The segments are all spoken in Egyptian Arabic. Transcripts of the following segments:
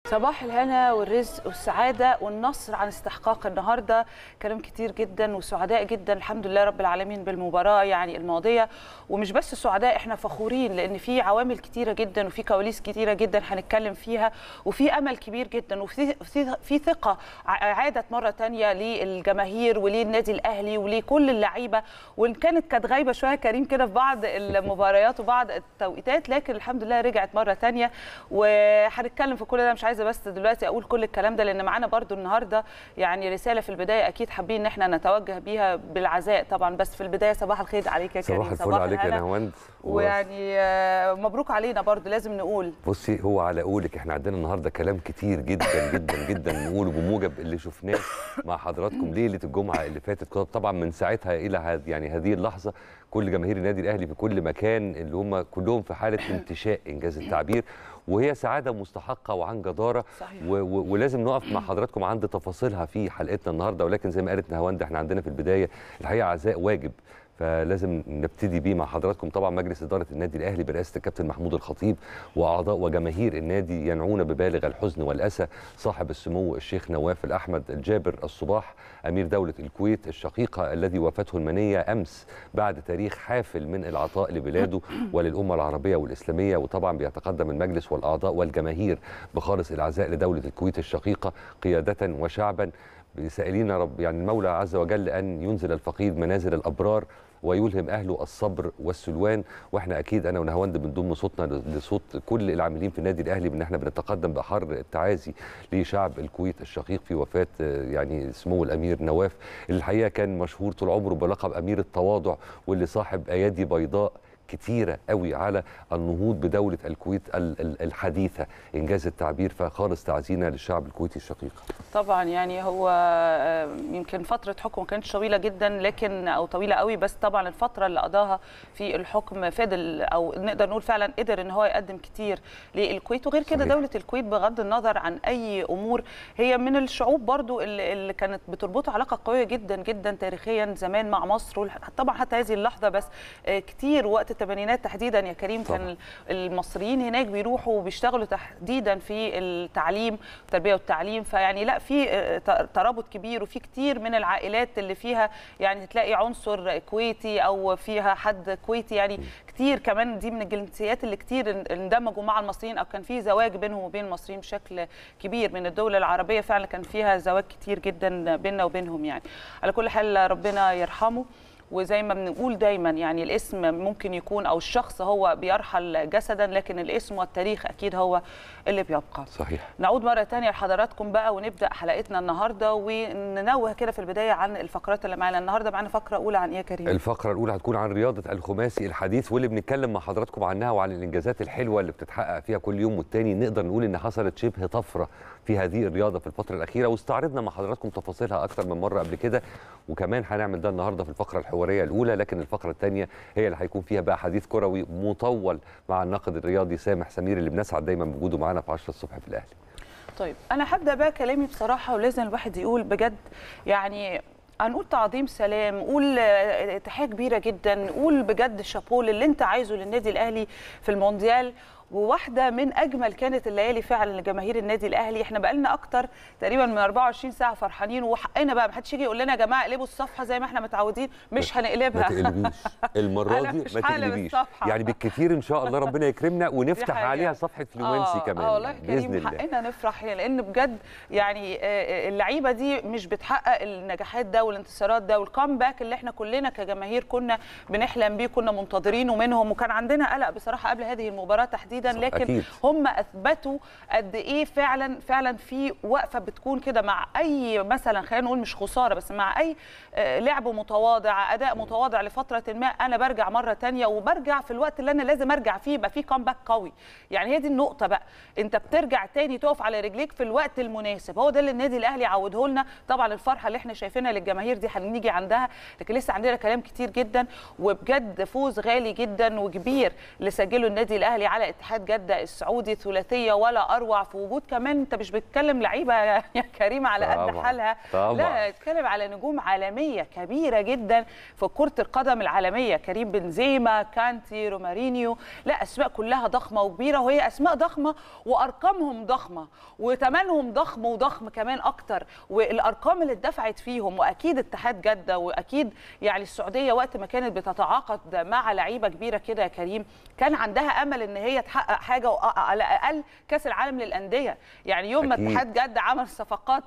صباح الهنا والرزق والسعادة والنصر عن استحقاق النهاردة كلام كتير جدا وسعداء جدا الحمد لله رب العالمين بالمباراة يعني الماضية ومش بس سعداء احنا فخورين لأن في عوامل كتيرة جدا وفي كواليس كتيرة جدا هنتكلم فيها وفي أمل كبير جدا وفي في, في ثقة عادت مرة تانية للجماهير وللنادي الأهلي ولكل اللعيبة وإن كانت كانت غايبة شوية كريم كده في بعض المباريات وبعض التوقيتات لكن الحمد لله رجعت مرة تانية وهنتكلم في كل ده مش عايزه بس دلوقتي اقول كل الكلام ده لان معانا برضو النهارده يعني رساله في البدايه اكيد حابين ان احنا نتوجه بيها بالعزاء طبعا بس في البدايه صباح الخير عليك يا كريم صباح الفل عليك يا نهاوند ويعني مبروك علينا برضو لازم نقول بصي هو على قولك احنا عندنا النهارده كلام كتير جدا جدا جدا نقوله بموجب اللي شفناه مع حضراتكم ليله الجمعه اللي فاتت طبعا من ساعتها الى يعني هذه اللحظه كل جماهير النادي الاهلي في كل مكان اللي هم كلهم في حاله انتشاء انجاز التعبير وهي سعاده مستحقه وعن جداره صحيح. و و ولازم نقف مع حضراتكم عند تفاصيلها في حلقتنا النهارده ولكن زي ما قالت نهاوند احنا عندنا في البدايه الحقيقه عزاء واجب فلازم نبتدي بيه مع حضراتكم طبعا مجلس اداره النادي الاهلي برئاسه الكابتن محمود الخطيب واعضاء وجماهير النادي ينعون ببالغ الحزن والاسى صاحب السمو الشيخ نواف الاحمد الجابر الصباح امير دوله الكويت الشقيقه الذي وافته المنيه امس بعد تاريخ حافل من العطاء لبلاده وللامه العربيه والاسلاميه وطبعا بيتقدم المجلس والاعضاء والجماهير بخالص العزاء لدوله الكويت الشقيقه قياده وشعبا سائلين رب يعني المولى عز وجل ان ينزل الفقيد منازل الابرار ويلهم اهله الصبر والسلوان واحنا اكيد انا ونهاوند بنضم صوتنا لصوت كل العاملين في النادي الاهلي بان احنا بنتقدم باحر التعازي لشعب الكويت الشقيق في وفاه يعني سمو الامير نواف اللي الحقيقه كان مشهور طول عمره بلقب امير التواضع واللي صاحب ايادي بيضاء كتيرة قوي على النهوض بدولة الكويت الحديثة إنجاز التعبير فخالص تعزينا للشعب الكويتي الشقيق طبعا يعني هو يمكن فترة حكم كانت طويلة جدا لكن أو طويلة قوي بس طبعا الفترة اللي قضاها في الحكم فضل أو نقدر نقول فعلا قدر إن هو يقدم كتير للكويت وغير كده دولة الكويت بغض النظر عن أي أمور هي من الشعوب برضو اللي, اللي كانت بتربطها علاقة قوية جدا جدا تاريخيا زمان مع مصر طبعا حتى هذه اللحظة بس كتير وقت الثمانينات تحديدا يا كريم طبعا. كان المصريين هناك بيروحوا وبيشتغلوا تحديدا في التعليم التربيه والتعليم فيعني لا في ترابط كبير وفي كتير من العائلات اللي فيها يعني تلاقي عنصر كويتي او فيها حد كويتي يعني م. كتير كمان دي من الجنسيات اللي كتير اندمجوا مع المصريين او كان في زواج بينهم وبين المصريين بشكل كبير من الدول العربيه فعلا كان فيها زواج كتير جدا بيننا وبينهم يعني على كل حال ربنا يرحمه وزي ما بنقول دايما يعني الاسم ممكن يكون او الشخص هو بيرحل جسدا لكن الاسم والتاريخ اكيد هو اللي بيبقى صحيح نعود مره ثانيه لحضراتكم بقى ونبدا حلقتنا النهارده وننوه كده في البدايه عن الفقرات اللي معانا النهارده معانا فقره اولى عن ايه يا كريم الفقره الاولى هتكون عن رياضه الخماسي الحديث واللي بنتكلم مع حضراتكم عنها وعن الانجازات الحلوه اللي بتتحقق فيها كل يوم والتاني نقدر نقول ان حصلت شبه طفره في هذه الرياضه في الفتره الاخيره واستعرضنا مع حضراتكم تفاصيلها اكثر من مره قبل كده وكمان هنعمل ده النهارده في الفقره الحواريه الاولى لكن الفقره الثانيه هي اللي هيكون فيها بقى حديث كروي مطول مع الناقد الرياضي سامح سمير اللي بنسعد دايما بوجوده معانا في 10 الصبح في الاهلي طيب انا هبدا بقى كلامي بصراحه ولازم الواحد يقول بجد يعني هنقول تعظيم سلام نقول تحيه كبيره جدا نقول بجد شابول اللي انت عايزه للنادي الاهلي في المونديال وواحده من اجمل كانت الليالي فعلا لجماهير النادي الاهلي احنا بقالنا اكتر تقريبا من 24 ساعه فرحانين وحقنا بقى ما حدش يجي يقول لنا يا جماعه اقلبوا الصفحه زي ما احنا متعودين مش هنقلبها ما تقلبيش المره دي ما تقلبيش يعني بالكثير ان شاء الله ربنا يكرمنا ونفتح عليها صفحه فلوينسي آه كمان اه والله باذن الله حقنا نفرح لان بجد يعني اللعيبه دي مش بتحقق النجاحات ده والانتصارات ده والكامباك اللي احنا كلنا كجماهير كنا بنحلم بيه كنا منتظرينه منهم وكان عندنا قلق بصراحه قبل هذه المباراه تحديدا تحديدا لكن أكيد. هم اثبتوا قد ايه فعلا فعلا في وقفه بتكون كده مع اي مثلا خلينا نقول مش خساره بس مع اي لعب متواضع اداء متواضع لفتره ما انا برجع مره ثانيه وبرجع في الوقت اللي انا لازم ارجع فيه يبقى في كامباك قوي يعني هي دي النقطه بقى انت بترجع تاني تقف على رجليك في الوقت المناسب هو ده اللي النادي الاهلي عوده لنا طبعا الفرحه اللي احنا شايفينها للجماهير دي هنيجي عندها لكن لسه عندنا كلام كتير جدا وبجد فوز غالي جدا وكبير اللي سجله النادي الاهلي على اتحاد اتحاد جده السعودي ثلاثيه ولا اروع في وجود كمان انت مش بتتكلم لعيبه يا كريم على قد طبعاً. حالها طبعاً. لا بتتكلم على نجوم عالميه كبيره جدا في كره القدم العالميه كريم بنزيما كانتي رومارينيو لا اسماء كلها ضخمه وكبيره وهي اسماء ضخمه وارقامهم ضخمه وثمنهم ضخم وضخم كمان اكتر والارقام اللي اتدفعت فيهم واكيد اتحاد جده واكيد يعني السعوديه وقت ما كانت بتتعاقد مع لعيبه كبيره كده يا كريم كان عندها امل ان هي تحقق حاجه وأ- على الاقل كاس العالم للانديه يعني يوم ما أكيد. اتحاد جده عمل صفقات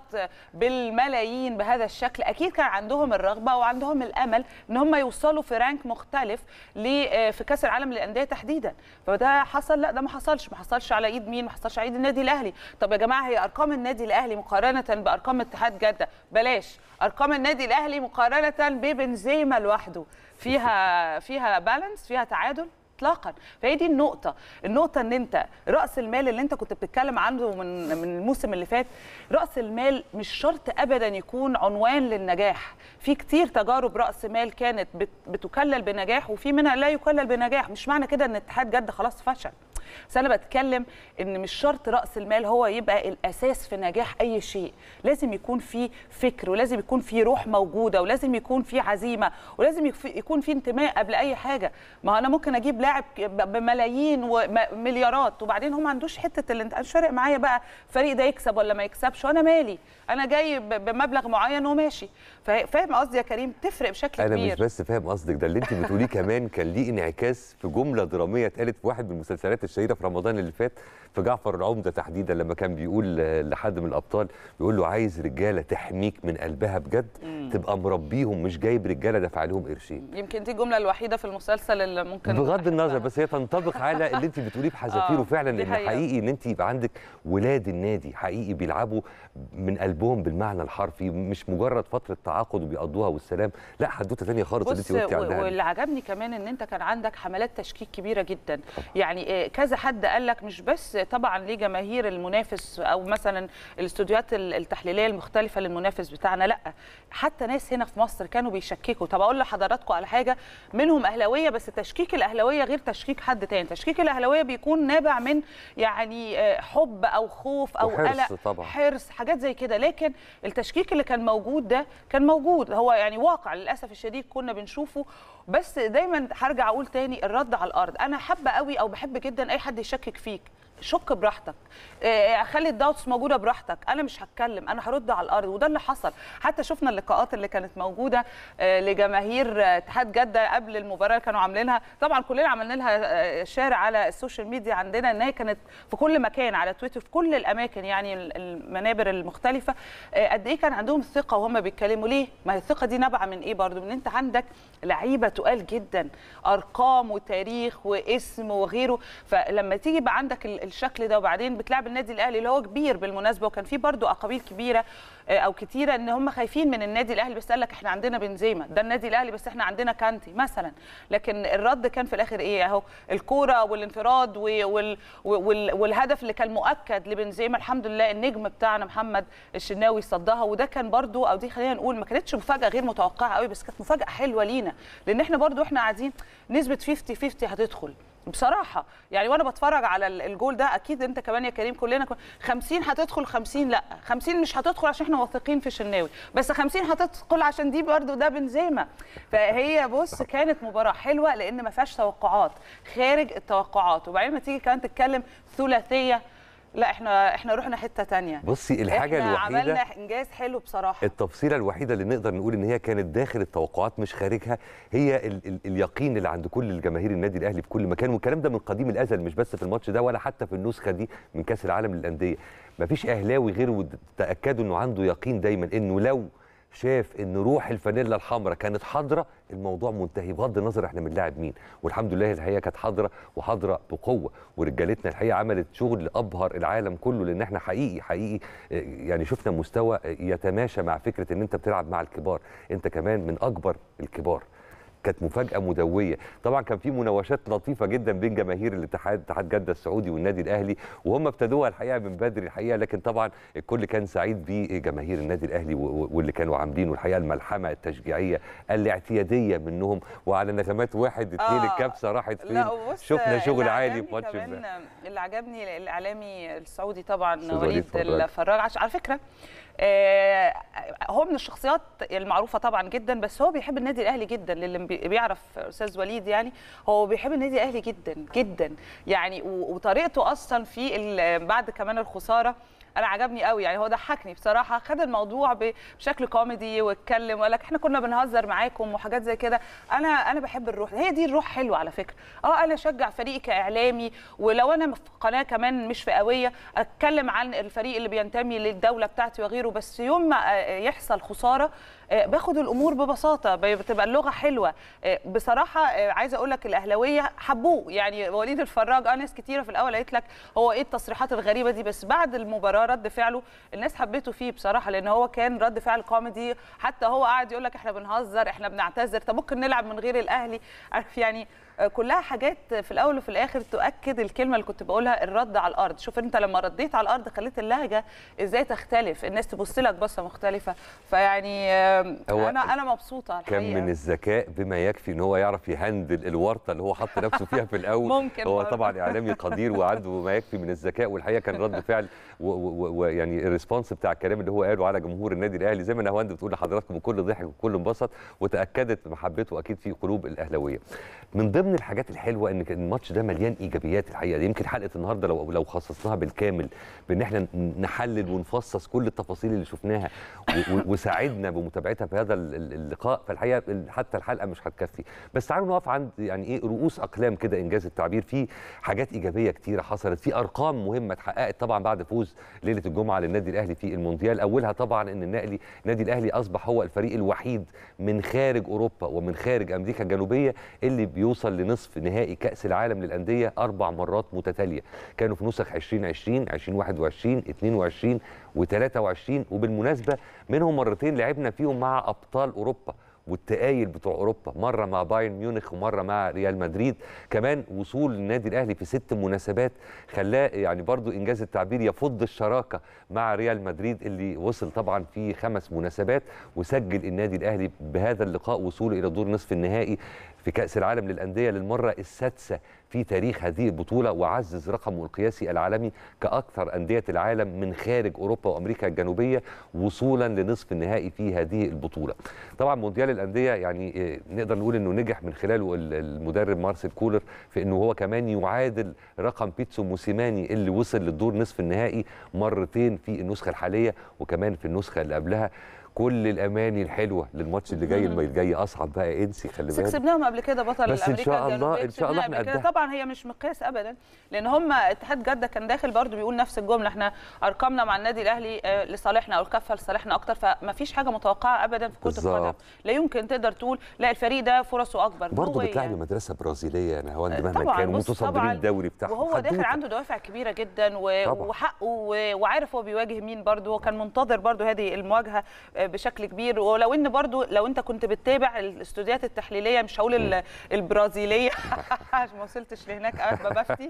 بالملايين بهذا الشكل اكيد كان عندهم الرغبه وعندهم الامل ان هم يوصلوا في رانك مختلف ل- في كاس العالم للانديه تحديدا فده حصل لا ده ما حصلش ما حصلش على ايد مين ما حصلش على ايد النادي الاهلي طب يا جماعه هي ارقام النادي الاهلي مقارنه بارقام اتحاد جده بلاش ارقام النادي الاهلي مقارنه ببنزيما لوحده فيها فيها بالانس فيها تعادل اطلاقا فهي دي النقطه النقطه ان انت راس المال اللي انت كنت بتتكلم عنه من من الموسم اللي فات راس المال مش شرط ابدا يكون عنوان للنجاح في كتير تجارب راس مال كانت بت- بتكلل بنجاح وفي منها لا يكلل بنجاح مش معنى كده ان اتحاد جده خلاص فشل بس انا بتكلم ان مش شرط راس المال هو يبقى الاساس في نجاح اي شيء لازم يكون في فكر ولازم يكون في روح موجوده ولازم يكون في عزيمه ولازم يف- يكون في انتماء قبل اي حاجه ما انا ممكن اجيب لاعب ك- ب- بملايين ومليارات وبعدين هو ما عندوش حته اللي انت مش فارق معايا بقى فريق ده يكسب ولا ما يكسبش وانا مالي انا جاي ب- بمبلغ معين وماشي فا- فاهم قصدي يا كريم تفرق بشكل انا كبير مش بس فاهم قصدك ده اللي انت بتقوليه كمان كان ليه انعكاس في جمله دراميه اتقالت في واحد من المسلسلات الشهيره في رمضان اللي فات في جعفر العمده تحديدا لما كان بيقول آه، لحد من الابطال بيقول له عايز رجاله تحميك من قلبها بجد تبقى مربيهم مش جايب رجاله دافع لهم قرشين يمكن دي الجمله الوحيده في المسلسل اللي ممكن بغض النظر أحبها. بس هي تنطبق على اللي انت بتقوليه بحذافيره آه، فعلا دي ان حقيقة. حقيقي ان انت يبقى عندك ولاد النادي حقيقي بيلعبوا من قلبهم بالمعنى الحرفي مش مجرد فتره تعاقد وبيقضوها والسلام لا حدوته ثانيه خالص اللي بص انت قلتي و- عنها دي. واللي عجبني كمان ان انت كان عندك حملات تشكيك كبيره جدا يعني آه، كذا حد قال لك مش بس طبعا ليه جماهير المنافس او مثلا الاستوديوهات ال- التحليليه المختلفه للمنافس بتاعنا لا حتى ناس هنا في مصر كانوا بيشككوا طب اقول لحضراتكم على حاجه منهم اهلاويه بس تشكيك الاهلاويه غير تشكيك حد تاني تشكيك الاهلاويه بيكون نابع من يعني آه، حب او خوف او وحرص قلق طبعاً. حرص حاجات زي كده لكن التشكيك اللي كان موجود ده كان موجود هو يعني واقع للاسف الشديد كنا بنشوفه بس دايما هرجع اقول تاني الرد على الارض انا حابه قوي او بحب جدا اي حد يشكك فيك شك براحتك آه، خلي الداوتس موجوده براحتك انا مش هتكلم انا هرد على الارض وده اللي حصل حتى شفنا اللقاءات اللي كانت موجوده آه، لجماهير آه، اتحاد جده قبل المباراه اللي كانوا عاملينها طبعا كلنا عملنا لها آه، شارع على السوشيال ميديا عندنا ان هي كانت في كل مكان على تويتر في كل الاماكن يعني ال- المنابر المختلفه آه، قد ايه كان عندهم ثقه وهم بيتكلموا ليه ما هي الثقه دي نابعه من ايه برضو من انت عندك لعيبه تقال جدا ارقام وتاريخ واسم وغيره فلما تيجي بقى عندك ال- الشكل ده وبعدين بتلعب النادي الاهلي اللي هو كبير بالمناسبه وكان في برضو اقاويل كبيره آه، او كتيره ان هم خايفين من النادي الاهلي بس قال لك احنا عندنا بنزيما ده النادي الاهلي بس احنا عندنا كانتي مثلا لكن الرد كان في الاخر ايه اهو الكوره والانفراد و- وال وال والهدف اللي كان مؤكد لبنزيما الحمد لله النجم بتاعنا محمد الشناوي صدها وده كان برضو او دي خلينا نقول ما كانتش مفاجاه غير متوقعه قوي بس كانت مفاجاه حلوه لينا لان احنا برضو احنا قاعدين نسبه 50 50 هتدخل بصراحه يعني وانا بتفرج على ال- الجول ده اكيد انت كمان يا كريم كلنا كنا 50 هتدخل 50 لا 50 مش هتدخل عشان احنا واثقين في الشناوي بس 50 هتدخل عشان دي برضو ده بنزيما فهي بص كانت مباراه حلوه لان ما فيهاش توقعات خارج التوقعات وبعدين ما تيجي كمان تتكلم ثلاثيه لا احنا احنا رحنا حته تانية بصي الحاجه احنا الوحيده عملنا انجاز حلو بصراحه التفصيله الوحيده اللي نقدر نقول ان هي كانت داخل التوقعات مش خارجها هي ال ال اليقين اللي عند كل الجماهير النادي الاهلي في كل مكان والكلام ده من قديم الازل مش بس في الماتش ده ولا حتى في النسخه دي من كاس العالم للانديه مفيش اهلاوي غير تاكدوا انه عنده يقين دايما انه لو شاف ان روح الفانيلا الحمراء كانت حاضره الموضوع منتهي بغض النظر احنا بنلاعب مين والحمد لله الحقيقه كانت حاضره وحاضره بقوه ورجالتنا الحقيقه عملت شغل ابهر العالم كله لان احنا حقيقي حقيقي آه، يعني شفنا مستوى آه، يتماشى مع فكره ان انت بتلعب مع الكبار انت كمان من اكبر الكبار كانت مفاجاه مدويه طبعا كان في مناوشات لطيفه جدا بين جماهير الاتحاد اتحاد جده السعودي والنادي الاهلي وهم ابتدوها الحقيقه من بدري الحقيقه لكن طبعا الكل كان سعيد بجماهير النادي الاهلي و- و- واللي كانوا عاملينه الحقيقه الملحمه التشجيعيه الاعتياديه منهم وعلى نغمات واحد اتنين آه. الكبسه راحت فين لا وبص شفنا شغل اللي عالي عجبني في ماتش كمان امبارح. اللي عجبني الاعلامي السعودي طبعا أستاذ وليد وليد فراج. الفراج عش- على فكره آه، هو من الشخصيات المعروفه طبعا جدا بس هو بيحب النادي الاهلي جدا للي بي- بيعرف استاذ وليد يعني هو بيحب النادي الاهلي جدا جدا يعني و- وطريقته اصلا في ال- بعد كمان الخساره انا عجبني قوي يعني هو ضحكني بصراحه خد الموضوع ب- بشكل كوميدي واتكلم وقال لك احنا كنا بنهزر معاكم وحاجات زي كده انا انا بحب الروح هي دي الروح حلوه على فكره اه انا اشجع فريقي كاعلامي ولو انا في قناه كمان مش فئويه اتكلم عن الفريق اللي بينتمي للدوله بتاعتي وغيره بس يوم ما آه، يحصل خساره آه، باخد الامور ببساطه بتبقى اللغه حلوه آه، بصراحه آه، عايزه اقول لك الاهلاويه حبوه يعني وليد الفراج اه ناس كتيره في الاول قالت لك هو ايه التصريحات الغريبه دي بس بعد المباراه رد فعله الناس حبيته فيه بصراحه لان هو كان رد فعل كوميدي حتى هو قاعد يقول لك احنا بنهزر احنا بنعتذر طب ممكن نلعب من غير الاهلي عارف يعني آه، كلها حاجات في الاول وفي الاخر تؤكد الكلمه اللي كنت بقولها الرد على الارض شوف انت لما رديت على الارض خليت اللهجه ازاي تختلف الناس تبص لك بصه مختلفه فيعني آه، هو انا انا مبسوطه كان الحقيقه من الذكاء بما يكفي ان هو يعرف يهندل الورطه اللي هو حط نفسه فيها في الاول ممكن هو برضه. طبعا اعلامي قدير وعنده ما يكفي من الذكاء والحقيقه كان رد فعل ويعني الريسبونس بتاع الكلام اللي هو قاله على جمهور النادي الاهلي زي ما نهاوند بتقول لحضراتكم بكل ضحك وكل انبسط وتاكدت محبته اكيد في قلوب الاهلاويه من ضمن الحاجات الحلوه ان كان الماتش ده مليان ايجابيات الحقيقه دي يمكن حلقه النهارده لو لو خصصناها بالكامل بان احنا نحلل ونفصص كل التفاصيل اللي شفناها و- و- وساعدنا بمتابعتها في هذا ال- ال- اللقاء فالحقيقه ال- حتى الحلقه مش هتكفي بس تعالوا نقف عند يعني ايه رؤوس اقلام كده انجاز التعبير في حاجات ايجابيه كتيره حصلت في ارقام مهمه اتحققت طبعا بعد فوز ليله الجمعه للنادي الاهلي في المونديال اولها طبعا ان النادي النادي الاهلي اصبح هو الفريق الوحيد من خارج اوروبا ومن خارج امريكا الجنوبيه اللي بيوصل لنصف نهائي كاس العالم للانديه اربع مرات متتاليه كانوا في نسخ 2020 2021 22 و23 وبالمناسبه منهم مرتين لعبنا فيهم مع ابطال اوروبا والتقايل بتوع اوروبا مره مع بايرن ميونخ ومره مع ريال مدريد كمان وصول النادي الاهلي في ست مناسبات خلاه يعني برضو انجاز التعبير يفض الشراكه مع ريال مدريد اللي وصل طبعا في خمس مناسبات وسجل النادي الاهلي بهذا اللقاء وصوله الى دور نصف النهائي في كاس العالم للانديه للمره السادسه في تاريخ هذه البطوله وعزز رقمه القياسي العالمي كاكثر انديه العالم من خارج اوروبا وامريكا الجنوبيه وصولا لنصف النهائي في هذه البطوله. طبعا مونديال الانديه يعني إيه، نقدر نقول انه نجح من خلاله ال- المدرب مارسيل كولر في انه هو كمان يعادل رقم بيتسو موسيماني اللي وصل للدور نصف النهائي مرتين في النسخه الحاليه وكمان في النسخه اللي قبلها. كل الاماني الحلوه للماتش اللي جاي اللي جاي اصعب بقى انسي خلي بس بالك كسبناهم قبل كده بطل بس إن امريكا شاء الله- الجنوبية إن شاء الله كسبناها إحنا قبل كده. قدها. طبعا هي مش مقياس ابدا لان هم اتحاد جده كان داخل برضو بيقول نفس الجمله احنا ارقامنا مع النادي الاهلي آه، لصالحنا او الكفه لصالحنا اكتر فما فيش حاجه متوقعه ابدا في كره بالظبط. القدم لا يمكن تقدر تقول لا الفريق ده فرصه اكبر No برضه way بتلعبي يعني. مدرسه برازيليه انا هوند مهما طبعاً، كان بص متصدرين طبعاً. الدوري بتاعهم وهو داخل حدوتة. عنده دوافع كبيره جدا و... طبعاً. وحقه و... وعارف هو بيواجه مين برضه هو كان منتظر برضه هذه المواجهه آه، بشكل كبير ولو ان برضه لو انت كنت بتتابع الاستوديوهات التحليليه مش هقول ال- البرازيليه عشان ما وصلتش لهناك أبقى بفتي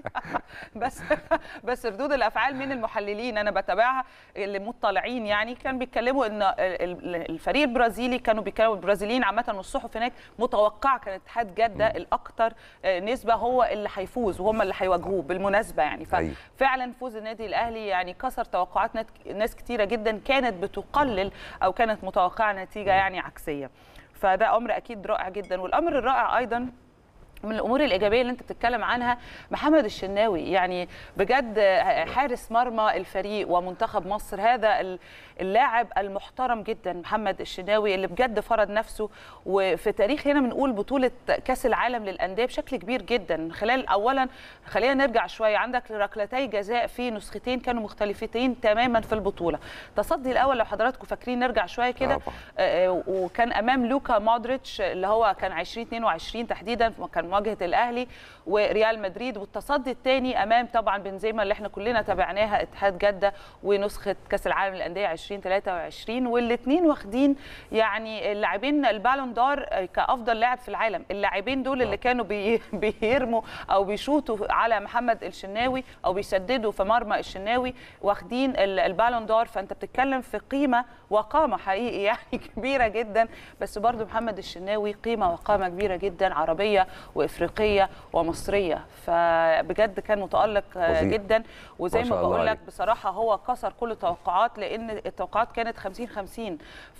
بس بس ردود الافعال من المحللين انا بتابعها اللي مطلعين يعني كان بيتكلموا ان ال- ال- الفريق البرازيلي كانوا بيتكلموا البرازيليين عامه والصحف هناك متوقع كان اتحاد جده الاكثر آه، نسبه هو اللي هيفوز وهم اللي هيواجهوه بالمناسبه يعني أيوة. ففعلا فوز النادي الاهلي يعني كسر توقعات نت- ناس كتيره جدا كانت بتقلل او كانت متوقعه نتيجه يعني عكسيه فده امر اكيد رائع جدا والامر الرائع ايضا من الامور الايجابيه اللي انت بتتكلم عنها محمد الشناوي يعني بجد حارس مرمى الفريق ومنتخب مصر هذا ال- اللاعب المحترم جدا محمد الشناوي اللي بجد فرض نفسه وفي تاريخ هنا بنقول بطوله كاس العالم للانديه بشكل كبير جدا خلال اولا خلينا نرجع شويه عندك ركلتي جزاء في نسختين كانوا مختلفتين تماما في البطوله تصدي الاول لو حضراتكم فاكرين نرجع شويه كده طبعاً. آه، وكان امام لوكا مودريتش اللي هو كان 2022 تحديدا كان مواجهه الاهلي وريال مدريد والتصدي الثاني امام طبعا بنزيما اللي احنا كلنا تابعناها اتحاد جده ونسخه كاس العالم للانديه 2023 والاثنين واخدين يعني اللاعبين البالون دور كافضل لاعب في العالم اللاعبين دول اللي كانوا بي بيرموا او بيشوطوا على محمد الشناوي او بيسددوا في مرمى الشناوي واخدين البالون دور فانت بتتكلم في قيمه وقامه حقيقي يعني كبيره جدا بس برضو محمد الشناوي قيمه وقامه كبيره جدا عربيه وافريقيه ومصريه فبجد كان متالق فظيع. جدا وزي ما ما شاء الله بقول لك عليه. بصراحه هو كسر كل التوقعات لان التوقعات كانت 50 50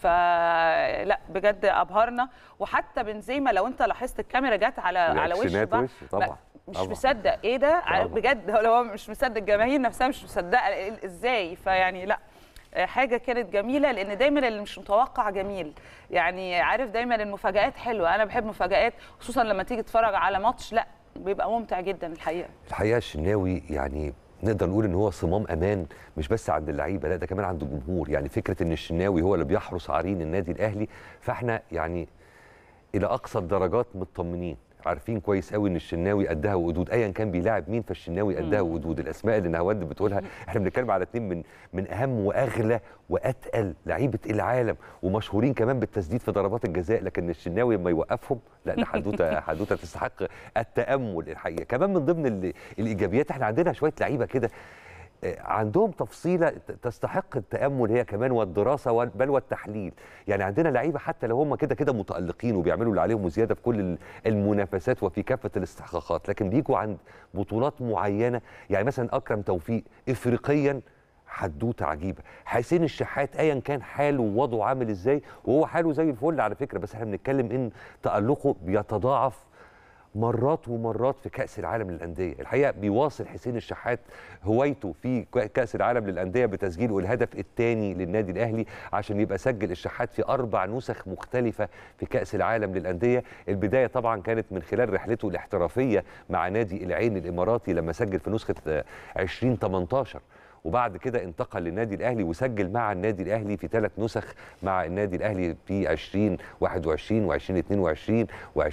فلا بجد ابهرنا وحتى بنزيما لو انت لاحظت الكاميرا جت على على وشه رياكشنات بقى وش طبعا مش طبعا. مصدق ايه ده طبعا. بجد هو مش مصدق الجماهير نفسها مش مصدقه إيه- ازاي فيعني لا حاجه كانت جميله لان دايما اللي مش متوقع جميل يعني عارف دايما المفاجات حلوه انا بحب مفاجات خصوصا لما تيجي تتفرج على ماتش لا بيبقى ممتع جدا الحقيقه الحقيقه الشناوي يعني نقدر نقول ان هو صمام امان مش بس عند اللعيبه لا ده كمان عند الجمهور يعني فكره ان الشناوي هو اللي بيحرس عرين النادي الاهلي فاحنا يعني الى اقصى الدرجات مطمنين عارفين كويس قوي ان الشناوي قدها وقدود ايا كان بيلاعب مين فالشناوي قدها مم. وقدود الاسماء اللي نهاوند بتقولها احنا بنتكلم على اتنين من من اهم واغلى واتقل لعيبه العالم ومشهورين كمان بالتسديد في ضربات الجزاء لكن الشناوي لما يوقفهم لا ده حدوته حدوته تستحق التامل الحقيقه كمان من ضمن ال- الايجابيات احنا عندنا شويه لعيبه كده آه، عندهم تفصيله ت- تستحق التامل هي كمان والدراسه وال- بل والتحليل يعني عندنا لعيبه حتى لو هم كده كده متالقين وبيعملوا اللي عليهم وزياده في كل ال- المنافسات وفي كافه الاستحقاقات لكن بيجوا عند بطولات معينه يعني مثلا اكرم توفيق افريقيا حدوته عجيبه حسين الشحات ايا كان حاله ووضعه عامل ازاي وهو حاله زي الفل على فكره بس احنا بنتكلم ان تالقه بيتضاعف مرات ومرات في كأس العالم للأندية الحقيقة بيواصل حسين الشحات هوايته في كأس العالم للأندية بتسجيله الهدف الثاني للنادي الأهلي عشان يبقى سجل الشحات في أربع نسخ مختلفة في كأس العالم للأندية البداية طبعا كانت من خلال رحلته الاحترافية مع نادي العين الإماراتي لما سجل في نسخة آه، 2018 وبعد كده انتقل للنادي الاهلي وسجل مع النادي الاهلي في ثلاث نسخ مع النادي الاهلي في 2021 و2022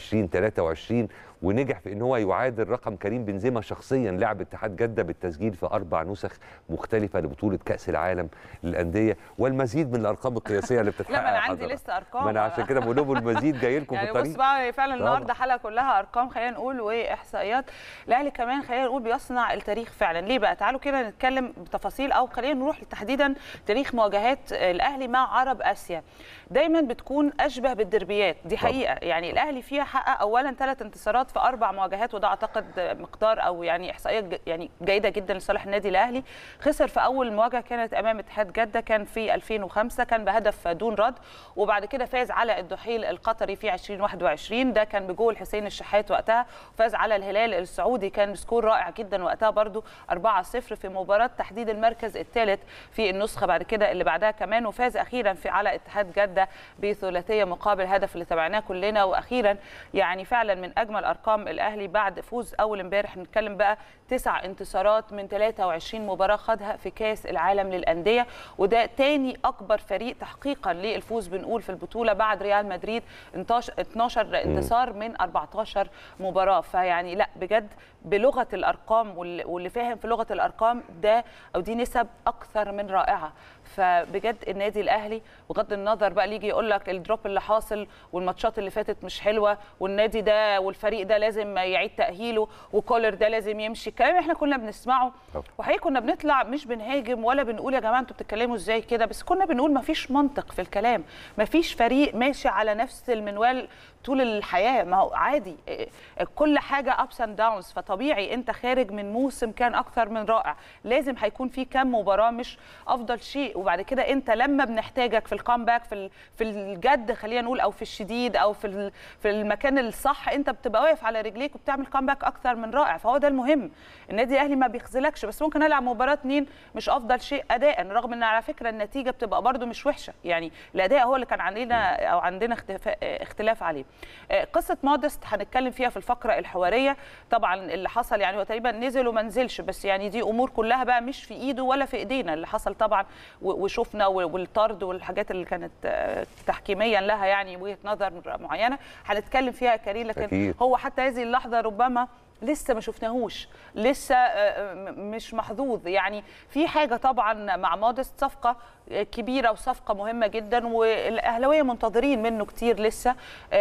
و2023 ونجح في ان هو يعادل رقم كريم بنزيما شخصيا لاعب اتحاد جده بالتسجيل في اربع نسخ مختلفه لبطوله كاس العالم للانديه والمزيد من الارقام القياسيه اللي بتتحقق لا ما انا عندي حضرتك. لسه ارقام ما انا عشان كده بقول لهم المزيد جاي لكم في يعني بص الطريق بقى فعلا طبعا. النهارده حلقه كلها ارقام خلينا نقول واحصائيات الاهلي كمان خلينا نقول بيصنع التاريخ فعلا ليه بقى تعالوا كده نتكلم بتفاصيل او خلينا نروح تحديدا تاريخ مواجهات الاهلي مع عرب اسيا دايما بتكون اشبه بالدربيات دي طبعا. حقيقه يعني الاهلي فيها حقق اولا ثلاث انتصارات في اربع مواجهات وده اعتقد مقدار او يعني احصائيه ج- يعني جيده جدا لصالح النادي الاهلي خسر في اول مواجهه كانت امام اتحاد جده كان في 2005 كان بهدف دون رد وبعد كده فاز على الدحيل القطري في 2021 ده كان بجول حسين الشحات وقتها وفاز على الهلال السعودي كان سكور رائع جدا وقتها برضو 4-0 في مباراه تحديد المركز الثالث في النسخه بعد كده اللي بعدها كمان وفاز اخيرا في على اتحاد جده بثلاثيه مقابل هدف اللي تابعناه كلنا واخيرا يعني فعلا من اجمل ارقام الاهلي بعد فوز اول امبارح نتكلم بقى تسع انتصارات من 23 مباراه خدها في كاس العالم للانديه وده تاني اكبر فريق تحقيقا للفوز بنقول في البطوله بعد ريال مدريد 12 12 انتصار من 14 مباراه فيعني لا بجد بلغه الارقام واللي واللي فاهم في لغه الارقام ده او دي نسب اكثر من رائعه فبجد النادي الاهلي بغض النظر بقى اللي يجي يقول لك الدروب اللي حاصل والماتشات اللي فاتت مش حلوه والنادي ده والفريق ده لازم يعيد تاهيله وكولر ده لازم يمشي الكلام اللي احنا كنا بنسمعه طبعا. وحقيقي كنا بنطلع مش بنهاجم ولا بنقول يا جماعه انتوا بتتكلموا ازاي كده بس كنا بنقول ما فيش منطق في الكلام ما فيش فريق ماشي على نفس المنوال طول الحياه ما هو عادي إيه، كل حاجه ابس اند داونز فطبيعي انت خارج من موسم كان اكثر من رائع لازم هيكون في كام مباراه مش افضل شيء وبعد كده انت لما بنحتاجك في الكامباك في ال- في الجد خلينا نقول او في الشديد او في ال- في المكان الصح انت بتبقى واقف على رجليك وبتعمل كامباك اكثر من رائع فهو ده المهم النادي الاهلي ما بيخذلكش بس ممكن العب مباراه اتنين مش افضل شيء اداء رغم ان على فكره النتيجه بتبقى برده مش وحشه يعني الاداء هو اللي كان عندنا او عندنا اختلاف- اختلاف عليه آه، قصه مودست هنتكلم فيها في الفقره الحواريه طبعا اللي حصل يعني هو تقريبا نزل وما نزلش بس يعني دي امور كلها بقى مش في ايده ولا في ايدينا اللي حصل طبعا وشفنا والطرد والحاجات اللي كانت تحكيميا لها يعني وجهه نظر معينه هنتكلم فيها يا كريم لكن أكيد. هو حتى هذه اللحظه ربما لسه ما شفناهوش لسه مش محظوظ يعني في حاجه طبعا مع مودست صفقه كبيره وصفقه مهمه جدا والاهلاويه منتظرين منه كتير لسه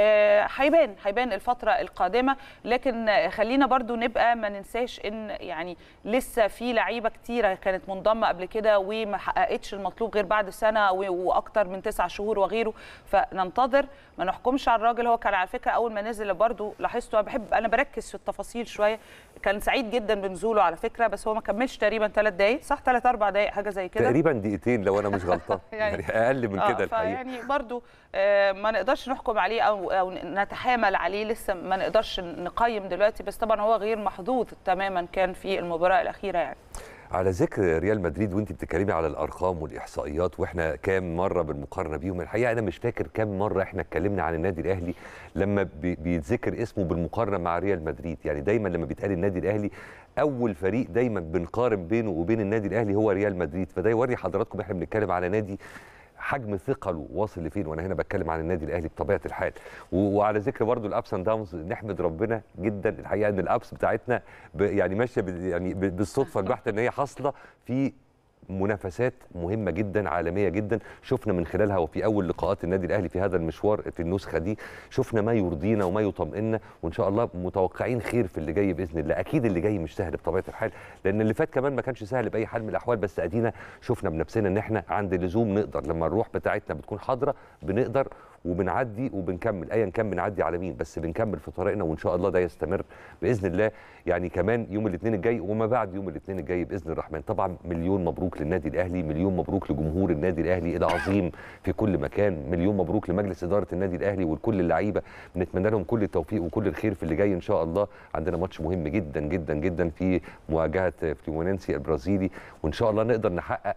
هيبان هيبان الفتره القادمه لكن خلينا برضو نبقى ما ننساش ان يعني لسه في لعيبه كتيره كانت منضمه قبل كده وما حققتش المطلوب غير بعد سنه واكتر من تسع شهور وغيره فننتظر ما نحكمش على الراجل هو كان على فكره اول ما نزل برضو لاحظته انا بحب انا بركز في التفاصيل شويه كان سعيد جدا بنزوله على فكره بس هو ما كملش تقريبا ثلاث دقائق صح ثلاث اربع دقائق حاجه زي كده تقريبا دقيقتين لو انا مش غلطان يعني, يعني اقل من كده الحقيقه يعني برضو آه ما نقدرش نحكم عليه او او نتحامل عليه لسه ما نقدرش نقيم دلوقتي بس طبعا هو غير محظوظ تماما كان في المباراه الاخيره يعني على ذكر ريال مدريد وانت بتتكلمي على الارقام والاحصائيات واحنا كام مره بالمقارنه بيهم الحقيقه انا مش فاكر كام مره احنا اتكلمنا عن النادي الاهلي لما بيتذكر اسمه بالمقارنه مع ريال مدريد يعني دايما لما بيتقال النادي الاهلي اول فريق دايما بنقارن بينه وبين النادي الاهلي هو ريال مدريد فده يوري حضراتكم احنا بنتكلم على نادي حجم ثقله واصل لفين وانا هنا بتكلم عن النادي الاهلي بطبيعه الحال وعلى ذكر برضو الابس اند داونز نحمد ربنا جدا الحقيقه ان الابس بتاعتنا يعني ماشيه يعني بالصدفه البحته ان هي حاصله في منافسات مهمه جدا عالميه جدا شفنا من خلالها وفي اول لقاءات النادي الاهلي في هذا المشوار في النسخه دي شفنا ما يرضينا وما يطمئننا وان شاء الله متوقعين خير في اللي جاي باذن الله اكيد اللي جاي مش سهل بطبيعه الحال لان اللي فات كمان ما كانش سهل باي حال من الاحوال بس ادينا شفنا بنفسنا ان احنا عند اللزوم نقدر لما الروح بتاعتنا بتكون حاضره بنقدر وبنعدي وبنكمل ايا كان بنعدي على مين بس بنكمل في طريقنا وان شاء الله ده يستمر باذن الله يعني كمان يوم الاثنين الجاي وما بعد يوم الاثنين الجاي باذن الرحمن طبعا مليون مبروك للنادي الاهلي مليون مبروك لجمهور النادي الاهلي العظيم في كل مكان مليون مبروك لمجلس اداره النادي الاهلي ولكل اللعيبه بنتمنى لهم كل التوفيق وكل الخير في اللي جاي ان شاء الله عندنا ماتش مهم جدا جدا جدا في مواجهه فليمونينسي البرازيلي وان شاء الله نقدر نحقق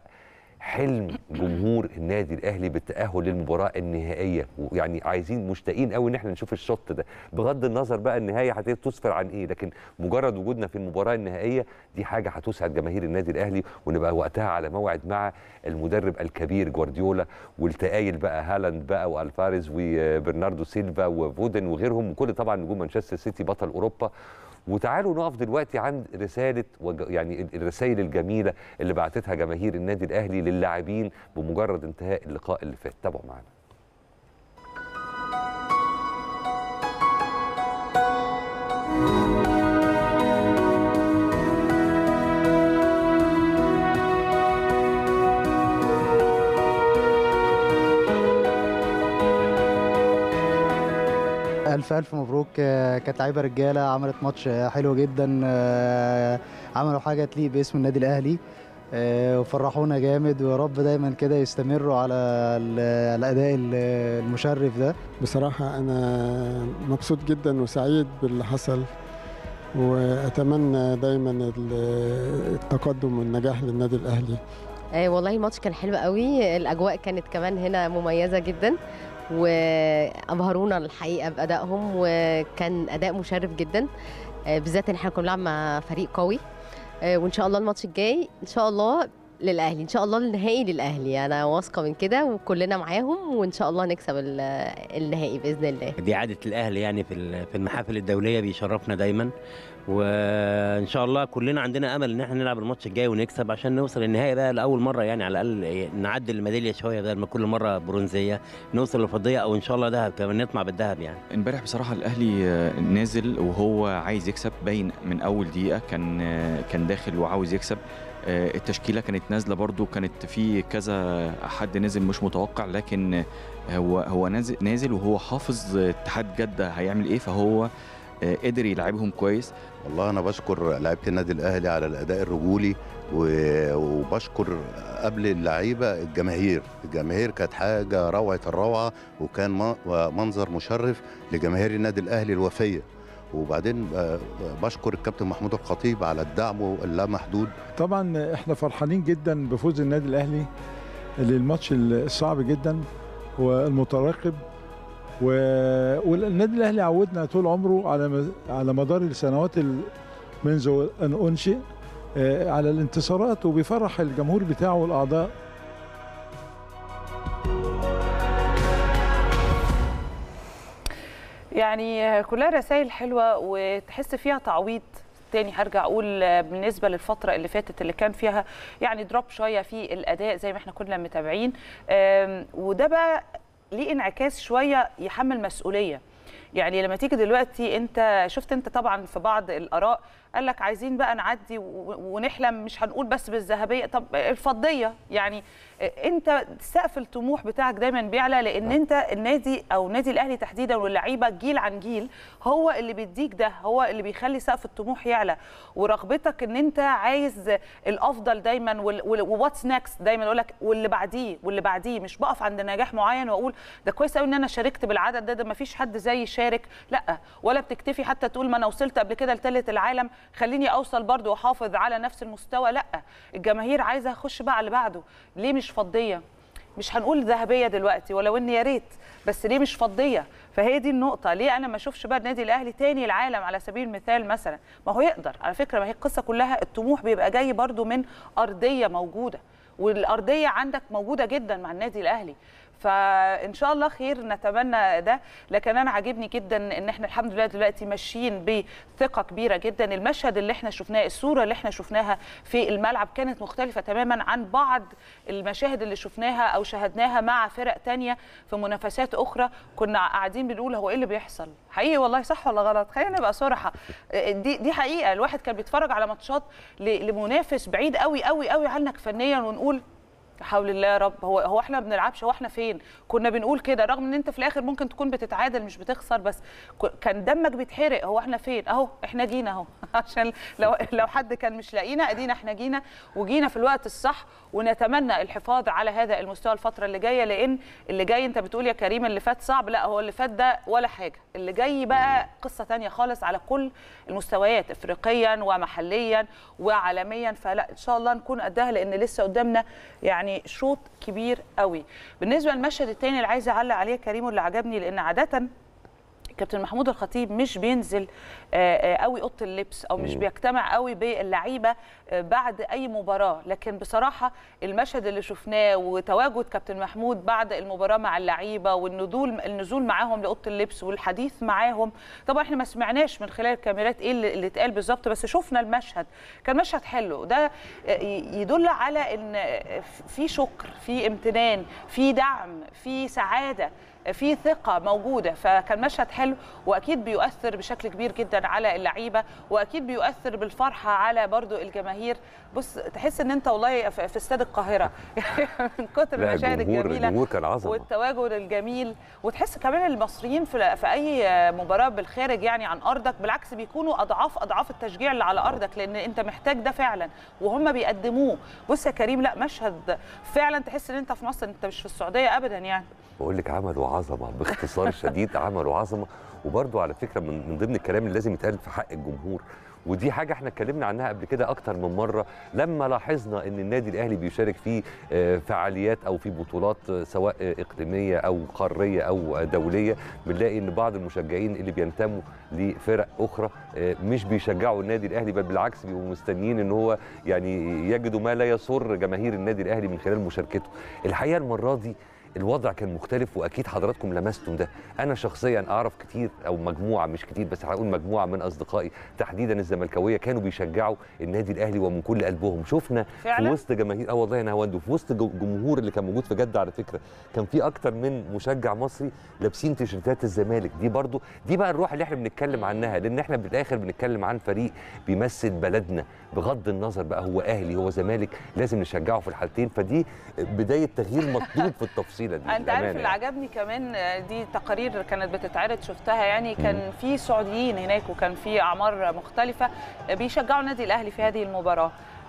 حلم جمهور النادي الاهلي بالتاهل للمباراه النهائيه ويعني عايزين مشتاقين قوي ان احنا نشوف الشوط ده بغض النظر بقى النهايه هتسفر عن ايه لكن مجرد وجودنا في المباراه النهائيه دي حاجه هتسعد جماهير النادي الاهلي ونبقى وقتها على موعد مع المدرب الكبير جوارديولا والتقايل بقى هالاند بقى والفاريز وبرناردو سيلفا وفودن وغيرهم وكل طبعا نجوم مانشستر سيتي بطل اوروبا وتعالوا نقف دلوقتي عند رساله وج... يعني الرسائل الجميله اللي بعتتها جماهير النادي الاهلي للاعبين بمجرد انتهاء اللقاء اللي فات تابعوا معانا ألف ألف مبروك كانت لعيبة رجالة عملت ماتش حلو جدا عملوا حاجة تليق باسم النادي الأهلي وفرحونا جامد ويا رب دايما كده يستمروا على الأداء المشرف ده بصراحة أنا مبسوط جدا وسعيد باللي حصل وأتمنى دايما التقدم والنجاح للنادي الأهلي آه والله الماتش كان حلو قوي الأجواء كانت كمان هنا مميزة جدا وابهرونا الحقيقه بادائهم وكان اداء مشرف جدا بالذات ان احنا كنا بنلعب مع فريق قوي وان شاء الله الماتش الجاي ان شاء الله للاهلي ان شاء الله النهائي للاهلي انا واثقه من كده وكلنا معاهم وان شاء الله نكسب النهائي باذن الله دي عاده الاهلي يعني في في المحافل الدوليه بيشرفنا دايما وان شاء الله كلنا عندنا امل ان احنا نلعب الماتش الجاي ونكسب عشان نوصل النهائي بقى لاول مره يعني على الاقل نعدل الميداليه شويه بدل ما كل مره برونزيه نوصل لفضيه او ان شاء الله ذهب كمان نطمع بالذهب يعني امبارح بصراحه الاهلي نازل وهو عايز يكسب باين من اول دقيقه كان كان داخل وعاوز يكسب التشكيله كانت نازله برضو كانت في كذا حد نزل مش متوقع لكن هو هو نازل نازل وهو حافظ اتحاد جده هيعمل ايه فهو قدر يلعبهم كويس والله انا بشكر لعيبه النادي الاهلي على الاداء الرجولي وبشكر قبل اللعيبه الجماهير الجماهير كانت حاجه روعه الروعه وكان منظر مشرف لجماهير النادي الاهلي الوفيه وبعدين بشكر الكابتن محمود الخطيب على الدعم اللامحدود طبعا احنا فرحانين جدا بفوز النادي الاهلي للماتش الصعب جدا والمترقب والنادي الاهلي عودنا طول عمره على على مدار السنوات منذ ان انشئ آه، على الانتصارات وبيفرح الجمهور بتاعه والاعضاء يعني كلها رسائل حلوه وتحس فيها تعويض تاني هرجع اقول بالنسبه للفتره اللي فاتت اللي كان فيها يعني دروب شويه في الاداء زي ما احنا كنا متابعين آم، وده بقى ليه انعكاس شويه يحمل مسؤوليه يعني لما تيجي دلوقتي انت شفت انت طبعا في بعض الاراء قال لك عايزين بقى نعدي و- ونحلم مش هنقول بس بالذهبيه طب الفضيه يعني انت سقف الطموح بتاعك دايما بيعلى لان انت النادي او النادي الاهلي تحديدا واللعيبه جيل عن جيل هو اللي بيديك ده هو اللي بيخلي سقف الطموح يعلى ورغبتك ان انت عايز الافضل دايما وواتس نيكست دايما يقول لك واللي بعديه واللي بعديه مش بقف عند نجاح معين واقول ده كويس قوي ان انا شاركت بالعدد ده ده ما فيش حد زيي شارك لا ولا بتكتفي حتى تقول ما انا وصلت قبل كده لثالث العالم خليني اوصل برضو واحافظ على نفس المستوى لا الجماهير عايزه اخش بقى على اللي بعده ليه مش فضيه مش هنقول ذهبيه دلوقتي ولو ان يا ريت بس ليه مش فضيه فهي دي النقطه ليه انا ما اشوفش بقى النادي الاهلي تاني العالم على سبيل المثال مثلا ما هو يقدر على فكره ما هي القصه كلها الطموح بيبقى جاي برضو من ارضيه موجوده والارضيه عندك موجوده جدا مع النادي الاهلي فان شاء الله خير نتمنى ده لكن انا عاجبني جدا ان احنا الحمد لله دلوقتي ماشيين بثقه كبيره جدا المشهد اللي احنا شفناه الصوره اللي احنا شفناها في الملعب كانت مختلفه تماما عن بعض المشاهد اللي شفناها او شاهدناها مع فرق تانية في منافسات اخرى كنا قاعدين بنقول هو ايه اللي بيحصل حقيقي والله صح ولا غلط خلينا نبقى صراحه دي دي حقيقه الواحد كان بيتفرج على ماتشات ل- لمنافس بعيد قوي قوي قوي عنك فنيا ونقول لا حول الله يا رب هو هو احنا ما بنلعبش هو احنا فين كنا بنقول كده رغم ان انت في الاخر ممكن تكون بتتعادل مش بتخسر بس ك- كان دمك بيتحرق هو احنا فين اهو احنا جينا اهو عشان لو لو حد كان مش لاقينا ادينا احنا جينا وجينا في الوقت الصح ونتمنى الحفاظ على هذا المستوى الفتره اللي جايه لان اللي جاي انت بتقول يا كريم اللي فات صعب لا هو اللي فات ده ولا حاجه اللي جاي بقى قصه تانية خالص على كل المستويات افريقيا ومحليا وعالميا فلا ان شاء الله نكون قدها لان لسه قدامنا يعني شوط كبير قوي بالنسبه للمشهد الثاني اللي عايزه اعلق عليه كريم واللي عجبني لان عاده كابتن محمود الخطيب مش بينزل آه، آه، قوي اوضه اللبس او مش مم. بيجتمع قوي باللعيبه آه، بعد اي مباراه لكن بصراحه المشهد اللي شفناه وتواجد كابتن محمود بعد المباراه مع اللعيبه والنزول النزول معاهم لاوضه اللبس والحديث معاهم طبعا احنا ما سمعناش من خلال الكاميرات ايه اللي اللي اتقال بالظبط بس شفنا المشهد كان مشهد حلو ده آه، ي- يدل على ان آه، في شكر في امتنان في دعم في سعاده في ثقة موجودة فكان مشهد حلو وأكيد بيؤثر بشكل كبير جدا على اللعيبة وأكيد بيؤثر بالفرحة على برضو الجماهير بص تحس إن أنت والله في في استاد القاهرة يعني من كتر لا المشاهد الجمهور الجميلة الجمهور كان عظمه والتواجد الجميل وتحس كمان المصريين في في اي مباراه بالخارج يعني عن ارضك بالعكس بيكونوا اضعاف اضعاف التشجيع اللي على ارضك لان انت محتاج ده فعلا وهم بيقدموه بص يا كريم لا مشهد فعلا تحس ان انت في مصر انت مش في السعوديه ابدا يعني بقول لك عملوا عظمه باختصار شديد عملوا عظمه وبرضو على فكره من من ضمن الكلام اللي لازم يتقال في حق الجمهور ودي حاجه احنا اتكلمنا عنها قبل كده اكتر من مره لما لاحظنا ان النادي الاهلي بيشارك في آه، فعاليات او في بطولات آه، سواء آه، اقليميه او قاريه او آه، دوليه بنلاقي ان بعض المشجعين اللي بينتموا لفرق اخرى آه، مش بيشجعوا النادي الاهلي بل بالعكس بيبقوا مستنيين ان هو يعني يجدوا ما لا يسر جماهير النادي الاهلي من خلال مشاركته الحقيقه المره دي الوضع كان مختلف واكيد حضراتكم لمستم ده انا شخصيا اعرف كتير او مجموعه مش كتير بس هقول مجموعه من اصدقائي تحديدا الزملكاويه كانوا بيشجعوا النادي الاهلي ومن كل قلبهم شفنا فعلا؟ في وسط جماهير اه والله انا هوند في وسط جو- جمهور اللي كان موجود في جده على فكره كان في اكتر من مشجع مصري لابسين تيشيرتات الزمالك دي برضو دي بقى الروح اللي احنا بنتكلم عنها لان احنا بالاخر بنتكلم عن فريق بيمثل بلدنا بغض النظر بقى هو اهلي هو زمالك لازم نشجعه في الحالتين فدي بدايه تغيير مطلوب في التفصيله دي انت عارف للأمانة اللي يعني. عجبني كمان آه، دي تقارير كانت بتتعرض شفتها يعني كان في سعوديين هناك وكان في اعمار مختلفه آه، بيشجعوا النادي الاهلي في هذه المباراه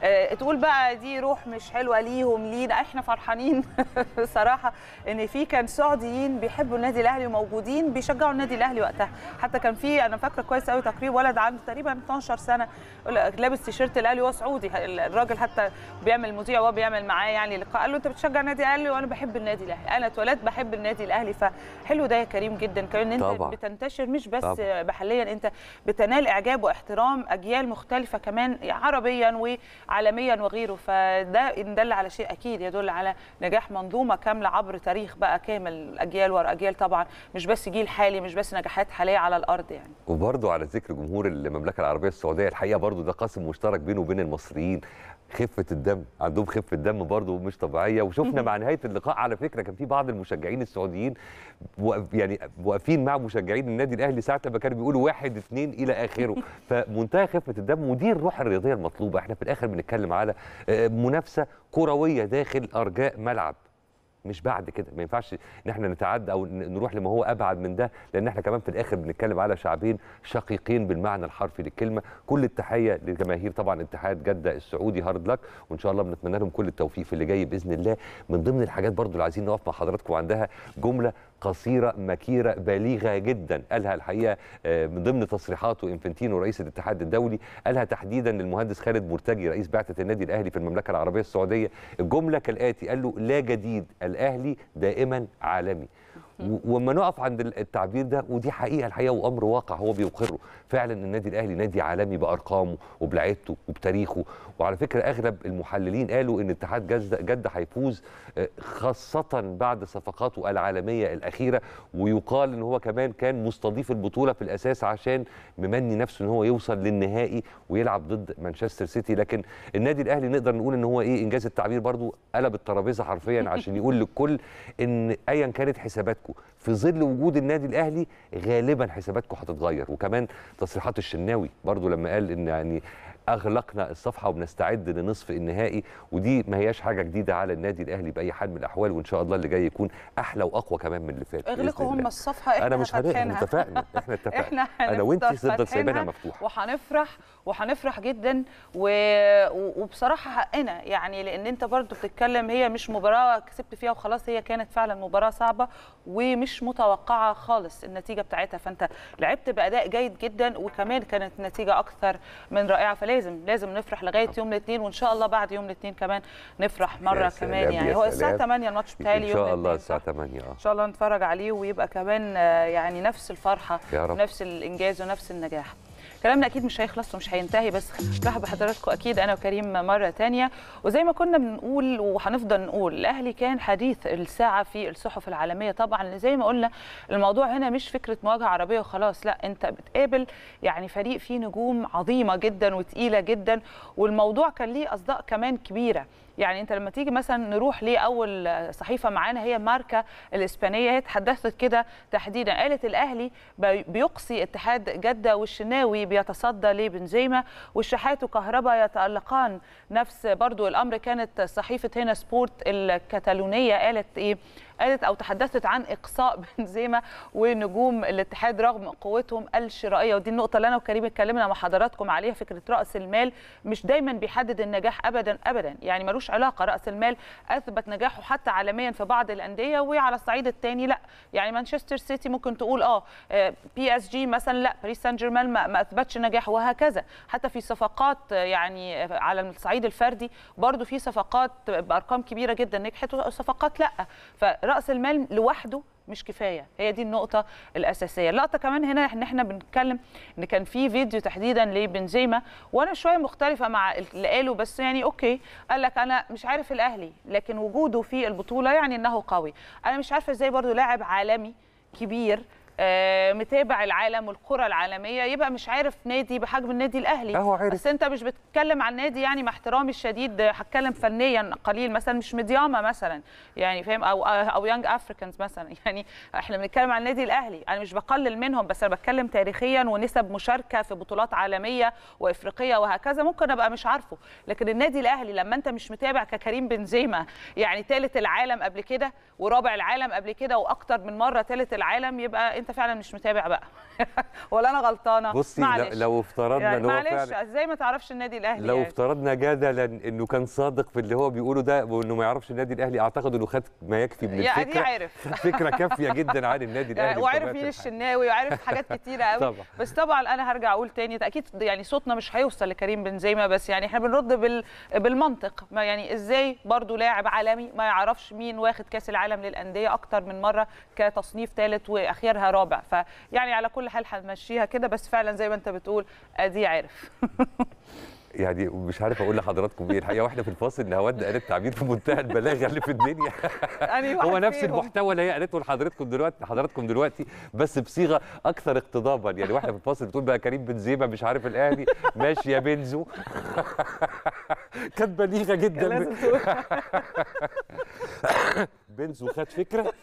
آه، تقول بقى دي روح مش حلوه ليهم لينا احنا فرحانين بصراحه ان في كان سعوديين بيحبوا النادي الاهلي وموجودين بيشجعوا النادي الاهلي وقتها حتى كان في انا فاكره كويس قوي تقرير ولد عنده تقريبا 12 سنه لابس تيشيرت الاهلي وهو سعودي الراجل حتى بيعمل مذيع وهو بيعمل معاه يعني لقاء قال له انت بتشجع النادي الاهلي وانا بحب النادي الاهلي انا اتولدت بحب النادي الاهلي فحلو ده يا كريم جدا كمان ان انت طبعاً. بتنتشر مش بس طبعاً. محليا انت بتنال اعجاب واحترام اجيال مختلفه كمان عربيا وعالميا وغيره فده ان دل على شيء اكيد يدل على نجاح منظومه كامله عبر تاريخ بقى كامل اجيال ورا اجيال طبعا مش بس جيل حالي مش بس نجاحات حاليه على الارض يعني وبرضه على ذكر جمهور المملكه العربيه السعوديه الحقيقه برضه ده قاسم مشترك بينه وبين المصريين خفه الدم عندهم خفه دم برضه مش طبيعيه وشفنا مع نهايه اللقاء على فكره كان في بعض المشجعين السعوديين وقف- يعني واقفين مع مشجعين النادي الاهلي ساعه لما كانوا بيقولوا واحد اثنين الى اخره فمنتهى خفه الدم ودي الروح الرياضيه المطلوبه احنا في الاخر بنتكلم على آه، منافسه كرويه داخل ارجاء ملعب مش بعد كده ما ينفعش ان احنا نتعدى او ن- نروح لما هو ابعد من ده لان احنا كمان في الاخر بنتكلم على شعبين شقيقين بالمعنى الحرفي للكلمه كل التحيه لجماهير طبعا اتحاد جده السعودي هارد لك وان شاء الله بنتمنى لهم كل التوفيق في اللي جاي باذن الله من ضمن الحاجات برضو اللي عايزين نقف مع حضراتكم عندها جمله قصيره مكيره بليغه جدا قالها الحقيقه آه، من ضمن تصريحاته انفنتينو رئيس الاتحاد الدولي قالها تحديدا للمهندس خالد مرتجي رئيس بعثه النادي الاهلي في المملكه العربيه السعوديه الجمله كالاتي قال له لا جديد الاهلي دائما عالمي و- وما نقف عند التعبير ده ودي حقيقه الحقيقه وامر واقع هو بيقره فعلا النادي الاهلي نادي عالمي بارقامه وبلعيبته وبتاريخه وعلى فكره اغلب المحللين قالوا ان اتحاد جده جده هيفوز آه، خاصه بعد صفقاته العالميه الاخيره ويقال ان هو كمان كان مستضيف البطوله في الاساس عشان ممني نفسه ان هو يوصل للنهائي ويلعب ضد مانشستر سيتي لكن النادي الاهلي نقدر نقول ان هو ايه انجاز التعبير برضو قلب الترابيزه حرفيا عشان يقول للكل ان ايا كانت حساباتكم في ظل وجود النادي الاهلي غالبا حساباتكم هتتغير وكمان تصريحات الشناوي برضو لما قال ان يعني اغلقنا الصفحه وبنستعد لنصف النهائي ودي ما هياش حاجه جديده على النادي الاهلي باي حال من الاحوال وان شاء الله اللي جاي يكون احلى واقوى كمان من اللي فات بإذن اغلقوا هم الله. الصفحه احنا انا مش هنقدر فاتحينها. اتفقنا احنا اتفقنا احنا انا وانت هنفضل نفضل سايبينها فاتحينها مفتوحه وهنفرح وهنفرح جدا و... و- وبصراحه حقنا يعني لان انت برضو بتتكلم هي مش مباراه كسبت فيها وخلاص هي كانت فعلا مباراه صعبه ومش متوقعه خالص النتيجه بتاعتها فانت لعبت باداء جيد جدا وكمان كانت نتيجه اكثر من رائعه فلازم لازم نفرح لغايه يوم الاثنين وان شاء الله بعد يوم الاثنين كمان نفرح مره سلام، كمان يا يعني هو الساعه سلام. 8 الماتش بتاعي ان يوم شاء الله الاثنين الساعه صح؟ 8 اه ان شاء الله نتفرج عليه ويبقى كمان آه، يعني نفس الفرحه يا رب. ونفس الانجاز ونفس النجاح كلامنا اكيد مش هيخلص ومش هينتهي بس رحب بحضراتكم اكيد انا وكريم مره تانية وزي ما كنا بنقول وهنفضل نقول الاهلي كان حديث الساعه في الصحف العالميه طبعا اللي زي ما قلنا الموضوع هنا مش فكره مواجهه عربيه وخلاص لا انت بتقابل يعني فريق فيه نجوم عظيمه جدا وتقيله جدا والموضوع كان ليه اصداء كمان كبيره يعني انت لما تيجي مثلا نروح لاول صحيفه معانا هي ماركا الاسبانيه هي تحدثت كده تحديدا قالت الاهلي بي- بيقصي اتحاد جده والشناوي بيتصدى لبنزيما والشحات وكهربا يتالقان نفس برضو الامر كانت صحيفه هنا سبورت الكتالونيه قالت ايه قالت او تحدثت عن اقصاء بنزيما ونجوم الاتحاد رغم قوتهم الشرائيه ودي النقطه اللي انا وكريم اتكلمنا مع حضراتكم عليها فكره راس المال مش دايما بيحدد النجاح ابدا ابدا يعني ملوش علاقه راس المال اثبت نجاحه حتى عالميا في بعض الانديه وعلى الصعيد الثاني لا يعني مانشستر سيتي ممكن تقول اه بي اس جي مثلا لا باريس سان جيرمان ما, ما اثبتش نجاح وهكذا حتى في صفقات آه، يعني آه، على الصعيد الفردي برضو في صفقات بارقام كبيره جدا نجحت وصفقات لا فراس المال لوحده مش كفايه هي دي النقطه الاساسيه اللقطه كمان هنا ان احنا بنتكلم ان كان في فيديو تحديدا لبنزيما وانا شويه مختلفه مع اللي قاله بس يعني اوكي قال لك انا مش عارف الاهلي لكن وجوده في البطوله يعني انه قوي انا مش عارفه ازاي برضو لاعب عالمي كبير آه، متابع العالم والكره العالميه يبقى مش عارف نادي بحجم النادي الاهلي أهو عارف. بس انت مش بتتكلم عن نادي يعني مع احترامي الشديد آه، هتكلم فنيا قليل مثلا مش مدياما مثلا يعني فاهم او او يانج افريكانز مثلا يعني احنا بنتكلم عن النادي الاهلي انا مش بقلل منهم بس انا بتكلم تاريخيا ونسب مشاركه في بطولات عالميه وافريقيه وهكذا ممكن ابقى مش عارفه لكن النادي الاهلي لما انت مش متابع ككريم بنزيما يعني ثالث العالم قبل كده ورابع العالم قبل كده واكتر من مره ثالث العالم يبقى انت فعلا مش متابع بقى ولا انا غلطانه بصي لو- معلش. لو افترضنا يعني ان هو معلش فعلا ازاي ما تعرفش النادي الاهلي لو يعني؟ افترضنا جدلا انه كان صادق في اللي هو بيقوله ده وانه ما يعرفش النادي الاهلي اعتقد انه خد ما يكفي من يعني الفكره عارف فكره كافيه جدا عن النادي الاهلي وعارف بطبيعة مين الحال. الشناوي وعارف حاجات كتيره قوي طبعا. بس طبعا انا هرجع اقول تاني اكيد يعني صوتنا مش هيوصل لكريم بنزيما بس يعني احنا بنرد بال بالمنطق ما يعني ازاي برضو لاعب عالمي ما يعرفش مين واخد كاس العالم للانديه اكتر من مره كتصنيف ثالث واخيرها رابع فيعني على كل حال هنمشيها كده بس فعلا زي ما انت بتقول ادي عارف يعني مش عارف اقول لحضراتكم ايه الحقيقه واحنا في الفاصل نهاوند قالت تعبير في منتهى البلاغه اللي في الدنيا يعني هو واحد نفس فيهم. المحتوى اللي هي قالته لحضراتكم دلوقتي حضراتكم دلوقتي بس بصيغه اكثر اقتضابا يعني واحنا في الفاصل بتقول بقى كريم بنزيما مش عارف الاهلي ماشي يا بنزو كانت بليغه جدا لازم تقول بنزو خد فكره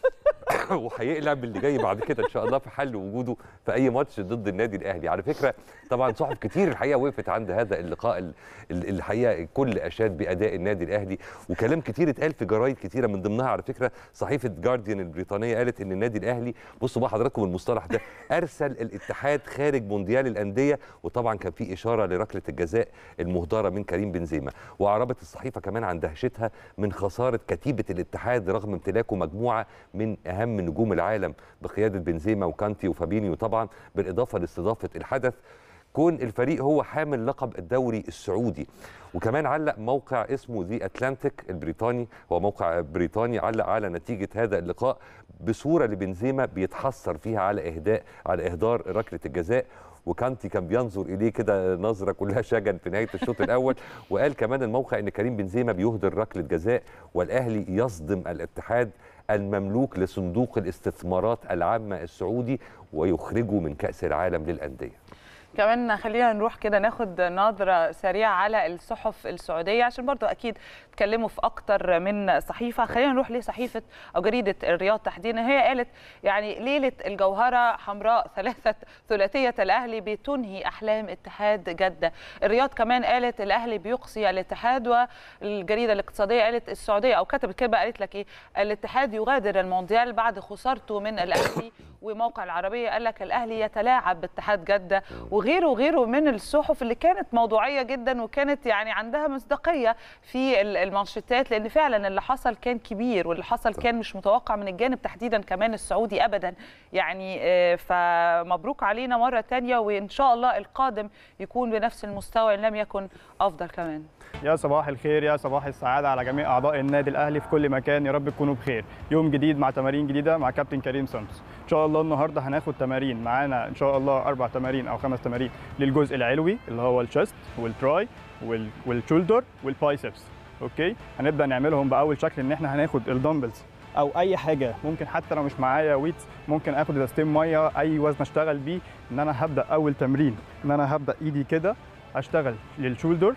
وهيقلع باللي جاي بعد كده ان شاء الله في حل وجوده في اي ماتش ضد النادي الاهلي على فكره طبعا صحف كتير الحقيقه وقفت عند هذا اللقاء ال- ال- الحقيقه الكل اشاد باداء النادي الاهلي وكلام كتير اتقال في جرايد كتيره من ضمنها على فكره صحيفه جارديان البريطانيه قالت ان النادي الاهلي بصوا بقى حضراتكم المصطلح ده ارسل الاتحاد خارج مونديال الانديه وطبعا كان في اشاره لركله الجزاء المهدره من كريم بنزيما واعربت الصحيفه كمان عن دهشتها من خساره كتيبه الاتحاد رغم امتلاكه مجموعه من اهم نجوم العالم بقياده بنزيما وكانتي وفابينيو طبعا بالاضافه لاستضافه الحدث كون الفريق هو حامل لقب الدوري السعودي وكمان علق موقع اسمه ذا اتلانتيك البريطاني هو موقع بريطاني علق على نتيجه هذا اللقاء بصوره لبنزيما بيتحسر فيها على اهداء على اهدار ركله الجزاء وكانتي كان بينظر اليه كده نظره كلها شجن في نهايه الشوط الاول وقال كمان الموقع ان كريم بنزيما بيهدر ركله جزاء والاهلي يصدم الاتحاد المملوك لصندوق الاستثمارات العامه السعودي ويخرجه من كاس العالم للانديه كمان خلينا نروح كده ناخد نظرة سريعة على الصحف السعودية عشان برضو أكيد اتكلموا في أكتر من صحيفة خلينا نروح لصحيفة أو جريدة الرياض تحديدا هي قالت يعني ليلة الجوهرة حمراء ثلاثة ثلاثية الأهلي بتنهي أحلام اتحاد جدة الرياض كمان قالت الأهلي بيقصي الاتحاد والجريدة الاقتصادية قالت السعودية أو كتبت كده قالت لك إيه الاتحاد يغادر المونديال بعد خسارته من الأهلي وموقع العربية قال لك الأهلي يتلاعب باتحاد جدة وغيره وغيره من الصحف اللي كانت موضوعيه جدا وكانت يعني عندها مصداقيه في ال- المانشيتات لان فعلا اللي حصل كان كبير واللي حصل كان مش متوقع من الجانب تحديدا كمان السعودي ابدا يعني آه، فمبروك علينا مره تانية وان شاء الله القادم يكون بنفس المستوى ان لم يكن افضل كمان يا صباح الخير يا صباح السعادة على جميع أعضاء النادي الأهلي في كل مكان يا رب تكونوا بخير يوم جديد مع تمارين جديدة مع كابتن كريم سانتوس إن شاء الله النهاردة هناخد تمارين معانا إن شاء الله أربع تمارين أو خمس تمارين للجزء العلوي اللي هو الشست والتراي وال- والشولدر والبايسبس أوكي هنبدأ نعملهم بأول شكل إن إحنا هناخد الدمبلز او اي حاجه ممكن حتى لو مش معايا ويتس ممكن اخد ازازتين ميه اي وزن اشتغل بيه ان انا هبدا اول تمرين ان انا هبدا ايدي كده اشتغل للشولدر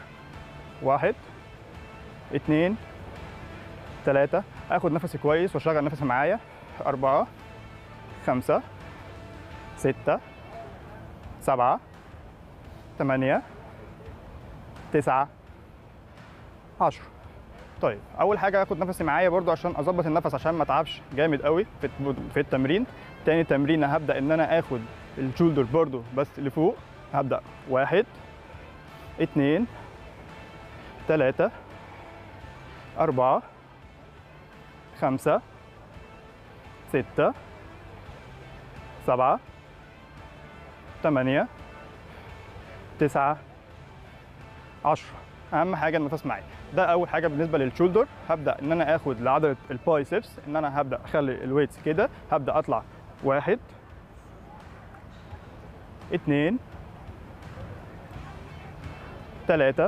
واحد اتنين تلاتة اخد نفسي كويس واشغل نفسي معايا أربعة خمسة ستة سبعة تمانية تسعة عشرة طيب اول حاجه اخد نفسي معايا برضو عشان اظبط النفس عشان ما اتعبش جامد قوي في في التمرين تاني تمرين هبدا ان انا اخد الشولدر برضو بس لفوق هبدا واحد اتنين تلاتة أربعة خمسة ستة سبعة تمانية تسعة عشرة أهم حاجة النفس معايا ده أول حاجة بالنسبة للشولدر هبدأ إن أنا آخد لعضلة البايسبس إن أنا هبدأ أخلي الويتس كده هبدأ أطلع واحد اتنين تلاتة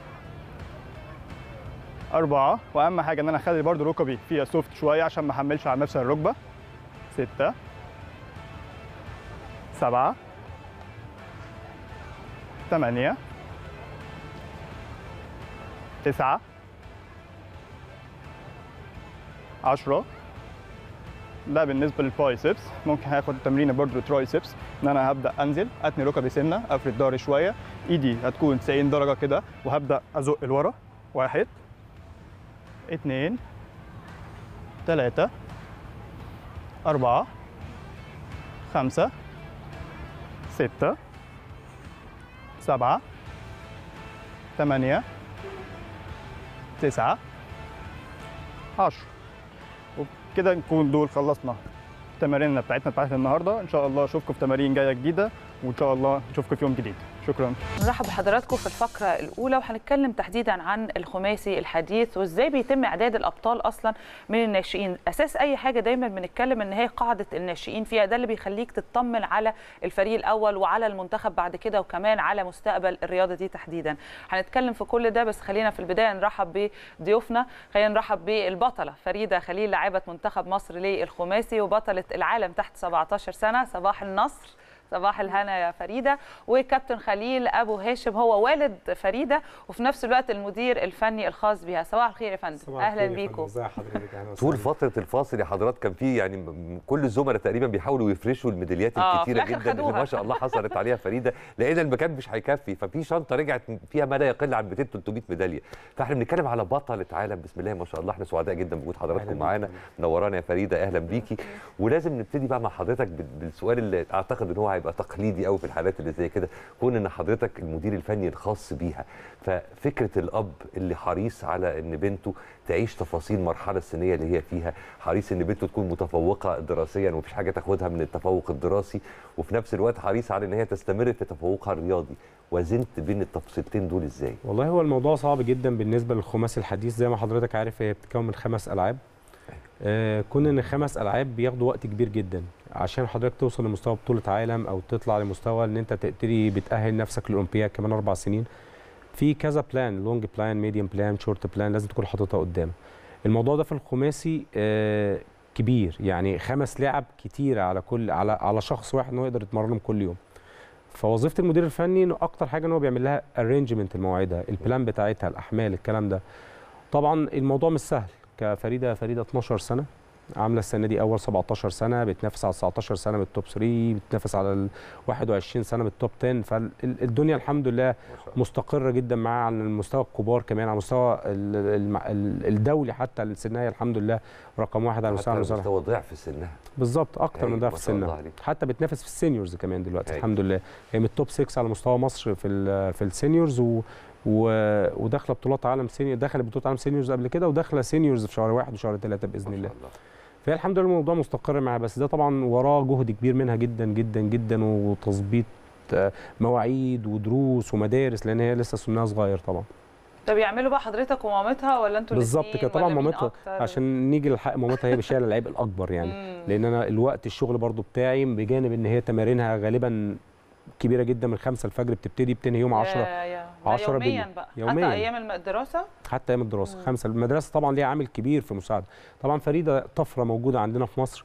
أربعة وأهم حاجة إن أنا أخلي برضو ركبي فيها سوفت شوية عشان ما أحملش على نفس الركبة ستة سبعة ثمانية تسعة عشرة ده بالنسبة للبايسبس ممكن هاخد تمرينة برضو ترايسبس ان انا هبدأ انزل اتني ركبي سنة افرد ظهري شوية ايدي هتكون 90 درجة كده وهبدأ ازق لورا واحد اتنين تلاتة أربعة خمسة ستة سبعة ثمانية تسعة عشرة وبكده نكون دول خلصنا تماريننا بتاعتنا بتاعت النهارده ان شاء الله اشوفكم في تمارين جايه جديده وان شاء الله نشوفكم في يوم جديد شكرا نرحب بحضراتكم في الفقرة الأولى وهنتكلم تحديدا عن الخماسي الحديث وإزاي بيتم إعداد الأبطال أصلا من الناشئين أساس أي حاجة دايما بنتكلم إن هي قاعدة الناشئين فيها ده اللي بيخليك تطمن على الفريق الأول وعلى المنتخب بعد كده وكمان على مستقبل الرياضة دي تحديدا هنتكلم في كل ده بس خلينا في البداية نرحب بضيوفنا خلينا نرحب بالبطلة فريدة خليل لاعبة منتخب مصر للخماسي وبطلة العالم تحت 17 سنة صباح النصر صباح الهنا يا فريده وكابتن خليل ابو هاشم هو والد فريده وفي نفس الوقت المدير الفني الخاص بها صباح الخير يا فندم اهلا بيكم ازي حضرتك اهلا طول فتره الفاصل يا حضرات كان في يعني م- كل الزملاء تقريبا بيحاولوا يفرشوا الميداليات آه، الكتيره في الآخر جدا اللي خدوها. ما شاء الله حصلت عليها فريده لقينا المكان مش هيكفي ففي شنطه رجعت فيها ما لا يقل عن 200 300 ميداليه فاحنا بنتكلم على بطله عالم بسم الله ما شاء الله احنا سعداء جدا بوجود أهلاً حضراتكم بيك. معانا منورانا يا فريده اهلا بيكي ولازم نبتدي بقى مع حضرتك بال- بالسؤال اللي اعتقد ان هو هيبقى تقليدي قوي في الحالات اللي زي كده كون ان حضرتك المدير الفني الخاص بيها ففكره الاب اللي حريص على ان بنته تعيش تفاصيل المرحله السنيه اللي هي فيها حريص ان بنته تكون متفوقه دراسيا ومفيش حاجه تاخدها من التفوق الدراسي وفي نفس الوقت حريص على ان هي تستمر في تفوقها الرياضي وزنت بين التفصيلتين دول ازاي والله هو الموضوع صعب جدا بالنسبه للخماسي الحديث زي ما حضرتك عارف هي بتتكون من خمس العاب آه كون ان خمس العاب بياخدوا وقت كبير جدا عشان حضرتك توصل لمستوى بطوله عالم او تطلع لمستوى ان انت تبتدي بتاهل نفسك للاولمبياد كمان اربع سنين في كذا بلان لونج بلان ميديوم بلان شورت بلان لازم تكون حاططها قدامك الموضوع ده في الخماسي آه كبير يعني خمس لعب كتيره على كل على على شخص واحد انه يقدر يتمرنهم كل يوم فوظيفه المدير الفني انه اكتر حاجه ان هو بيعمل لها ارينجمنت المواعيدها البلان بتاعتها الاحمال الكلام ده طبعا الموضوع مش سهل كفريده فريده 12 سنه عامله السنه دي اول 17 سنه بتنافس على 19 سنه من التوب 3 بتنافس على ال 21 سنه من التوب 10 فالدنيا الحمد لله مستقره جدا معاها على المستوى الكبار كمان على المستوى ال- الم- ال- الدولي حتى السنيه الحمد لله رقم واحد على حتى مستوى على المصارعه مستوى ضعف سنها بالظبط اكتر هايل، من ضعف ما شاء الله سنها عليك. حتى بتنافس في السينيورز كمان دلوقتي هايل. الحمد لله هي من التوب 6 على مستوى مصر في ال في السينيورز و و... وداخله بطولات عالم سينيور دخلت بطوله عالم سينيورز قبل كده وداخله سينيورز في شهر واحد وشهر ثلاثه باذن ما الله شاء الله فهي الحمد لله الموضوع مستقر معاها بس ده طبعا وراه جهد كبير منها جدا جدا جدا وتظبيط آه، مواعيد ودروس ومدارس لان هي لسه سنها صغير طبعا طب يعملوا بقى حضرتك ومامتها ولا انتوا بالظبط الاتنين كده طبعا ولا مين مامتها أكتر؟ عشان نيجي للحق مامتها هي بشايله العبء الاكبر يعني مم. لان انا الوقت الشغل برضو بتاعي بجانب ان هي تمارينها غالبا كبيره جدا من 5 الفجر بتبتدي بتنهي يوم 10 يا يا ده 10 يوميا بالليل. بقى يومياً. حتى ايام الم- الدراسه حتى ايام الدراسه خمسه المدرسه طبعا ليها عامل كبير في المساعده طبعا فريده طفره موجوده عندنا في مصر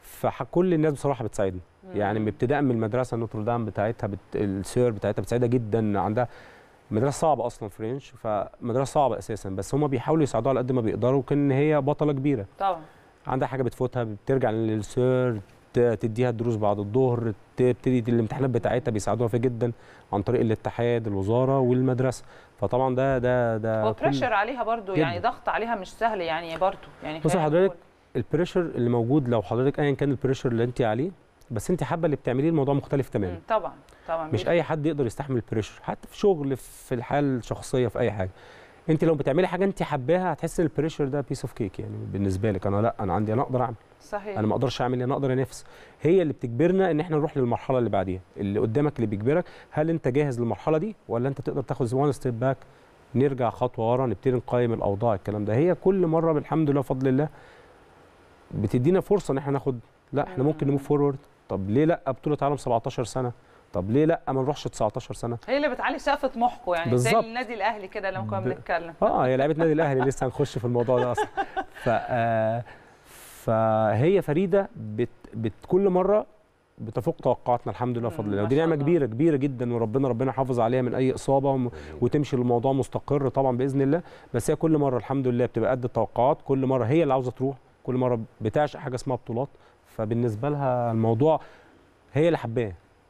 فكل الناس بصراحه بتساعدنا يعني من ابتداء من المدرسه نوتردام بتاعتها بت... السير بتاعتها بتساعدها جدا عندها مدرسه صعبه اصلا فرنش فمدرسه صعبه اساسا بس هم بيحاولوا يساعدوها على قد ما بيقدروا كان هي بطله كبيره طبعا عندها حاجه بتفوتها بترجع للسير ت- تديها الدروس بعد الظهر تبتدي الامتحانات بتاعتها بيساعدوها فيها جدا عن طريق الاتحاد الوزاره والمدرسه فطبعا ده ده ده هو كل- بريشر عليها برضو يعني جداً. ضغط عليها مش سهل يعني برضو يعني بصي خلينا حضرتك نقول. البريشر اللي موجود لو حضرتك ايا كان البريشر اللي انت عليه بس انت حابه اللي بتعمليه الموضوع مختلف تماما مم، طبعا طبعا مش بيفرق. اي حد يقدر يستحمل البريشر حتى في شغل في الحال الشخصيه في اي حاجه انت لو بتعملي حاجه انت حباها هتحس ان البريشر ده بيس اوف كيك يعني بالنسبه لك انا لا انا عندي انا اقدر اعمل صحيح انا ما اقدرش اعمل انا اقدر انافس هي اللي بتجبرنا ان احنا نروح للمرحله اللي بعديها اللي قدامك اللي بيجبرك هل انت جاهز للمرحله دي ولا انت تقدر تاخد وان ستيب باك نرجع خطوه ورا نبتدي نقيم الاوضاع الكلام ده هي كل مره بالحمد لله بفضل الله بتدينا فرصه ان احنا ناخد لا احنا ممكن نموف فورورد طب ليه لا بطوله عالم 17 سنه طب ليه لا ما نروحش 19 سنه هي اللي بتعلي سقف طموحكم يعني زي بالظبط. النادي الاهلي كده لما كنا ب- بنتكلم اه هي لعيبه نادي الاهلي لسه هنخش في الموضوع ده اصلا ف آه، فهي فريده بت بت كل مره بتفوق توقعاتنا الحمد لله بفضل الله ما ودي شاء نعمه الله. كبيره كبيره جدا وربنا ربنا يحافظ عليها من اي اصابه وم- وتمشي الموضوع مستقر طبعا باذن الله بس هي كل مره الحمد لله بتبقى قد التوقعات كل مره هي اللي عاوزه تروح كل مره بتعشق حاجه اسمها بطولات فبالنسبه لها الموضوع هي اللي حباه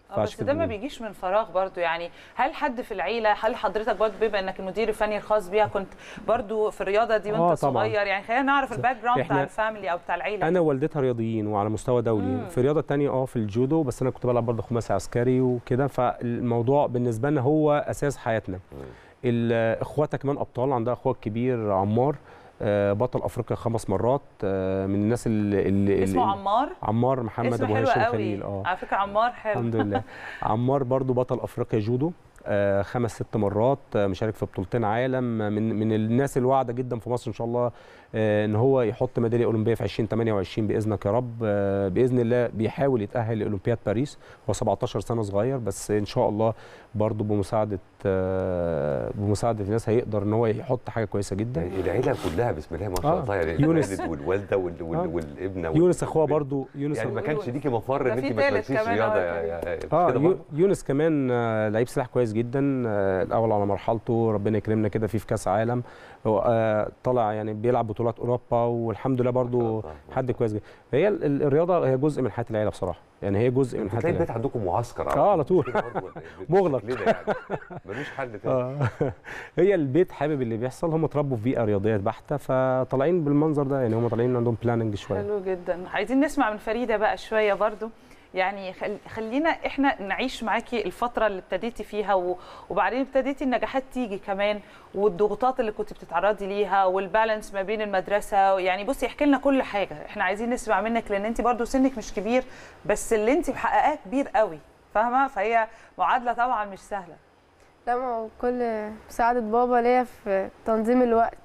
آه، بس ده ما بيجيش من فراغ برضو يعني هل حد في العيله هل حضرتك برضو بما انك المدير الفني الخاص بيها كنت برضو في الرياضه دي وانت آه، طبعاً. صغير يعني خلينا نعرف الباك جراوند بتاع إحنا- الفاميلي او بتاع العيله انا ووالدتها رياضيين وعلى مستوى دولي مم. في رياضه تانية اه في الجودو بس انا كنت بلعب برضه خماسي عسكري وكده فالموضوع بالنسبه لنا هو اساس حياتنا ال- اخواتها كمان ابطال عندها اخوات كبير عمار آه، بطل افريقيا خمس مرات آه، من الناس اللي, اللي اسمه عمار عمار محمد اسمه ابو حلو هاشم قوي خليل اه على فكره عمار حلو الحمد لله عمار برضو بطل افريقيا جودو آه، خمس ست مرات آه، مشارك في بطولتين عالم آه، من من الناس الواعده جدا في مصر ان شاء الله آه، ان هو يحط ميداليه اولمبيه في 2028 باذنك يا رب آه، باذن الله بيحاول يتاهل لاولمبياد باريس هو 17 سنه صغير بس ان شاء الله برضو بمساعده آه، بمساعده الناس هيقدر ان هو يحط حاجه كويسه جدا يعني العيله كلها بسم الله ما شاء آه. الله يعني يونس. الوالد والوالده وال- وال- آه. والابنه وال- يونس اخوها برضو يونس يعني ما أخوها- كانش ليكي مفر ده ان في انت ما تالت تمارسيش كمان رياضه أهو يا- يا- يا- اه كده يو- برضه؟ يونس كمان آه، لعيب سلاح كويس جدا آه، الاول على مرحلته ربنا يكرمنا كده فيه في كاس عالم هو آه، طلع يعني بيلعب بطولات اوروبا والحمد لله برضو الله. حد كويس جدا فهي ال- ال- الرياضه هي جزء من حياه العيله بصراحه يعني هي جزء من حياه بتلاقي البيت العيله عندكم معسكر آه، على طول. كده برضه ولا إيه؟ مغلق. بالشكل ده يعني ملوش حل تاني آه. هي البيت حابب اللي بيحصل هم اتربوا في بيئه رياضيه بحته فطالعين بالمنظر ده يعني هم طالعين عندهم بلاننج شويه حلو جدا عايزين نسمع من فريده بقى شويه برضو يعني خل... خلينا احنا نعيش معاكي الفتره اللي ابتديتي فيها و... وبعدين ابتديتي النجاحات تيجي كمان والضغوطات اللي كنت بتتعرضي ليها والبالانس ما بين المدرسه يعني بصي احكي لنا كل حاجه احنا عايزين نسمع منك لان انت برضو سنك مش كبير بس اللي انت محققاه كبير قوي فاهمه فهي معادله طبعا مش سهله لا ما هو كل مساعدة بابا ليا في تنظيم الوقت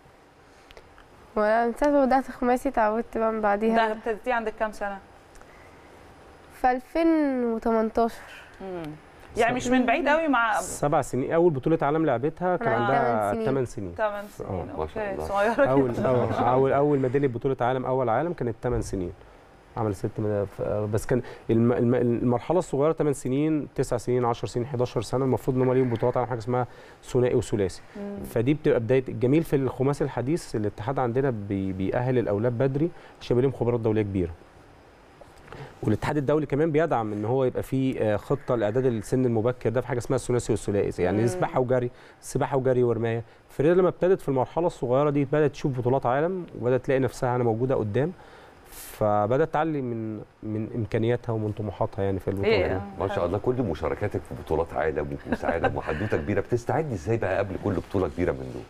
وانا من ساعة ما بدأت خماسي اتعودت بقى من ده بعديها ابتديتي عندك كام سنه في 2018 مم. يعني مش من بعيد قوي مع سبع سنين اول بطوله عالم لعبتها كان أنا عندي عندها تمن سنين. 8 سنين 8 سنين آه، ما شاء اوكي الله. صغيره اول جدا. اول اول اول ميداليه بطوله عالم اول عالم كانت 8 سنين عمل ست مدا- ف- بس كان الم- الم- المرحله الصغيره 8 سنين 9 سنين 10 سنين 11 سنه المفروض ان هم ليهم بطولات على حاجه اسمها ثنائي وثلاثي مم. فدي بتبقى بدايه الجميل في الخماسي الحديث الاتحاد عندنا بي بيأهل الاولاد بدري عشان يبقى لهم خبرات دوليه كبيره والاتحاد الدولي كمان بيدعم ان هو يبقى في آه، خطه لاعداد السن المبكر ده في حاجه اسمها الثلاثي والثلاثي يعني مم. سباحه وجري سباحه وجري ورمايه فريده لما ابتدت في المرحله الصغيره دي بدات تشوف بطولات عالم وبدات تلاقي نفسها انا موجوده قدام فبدات تعلي من من امكانياتها ومن طموحاتها يعني في البطوله هي دي. ما شاء الله كل مشاركاتك في بطولات عالم وكؤوس عالم وحدوته كبيره بتستعدي ازاي بقى قبل كل بطوله كبيره من دول؟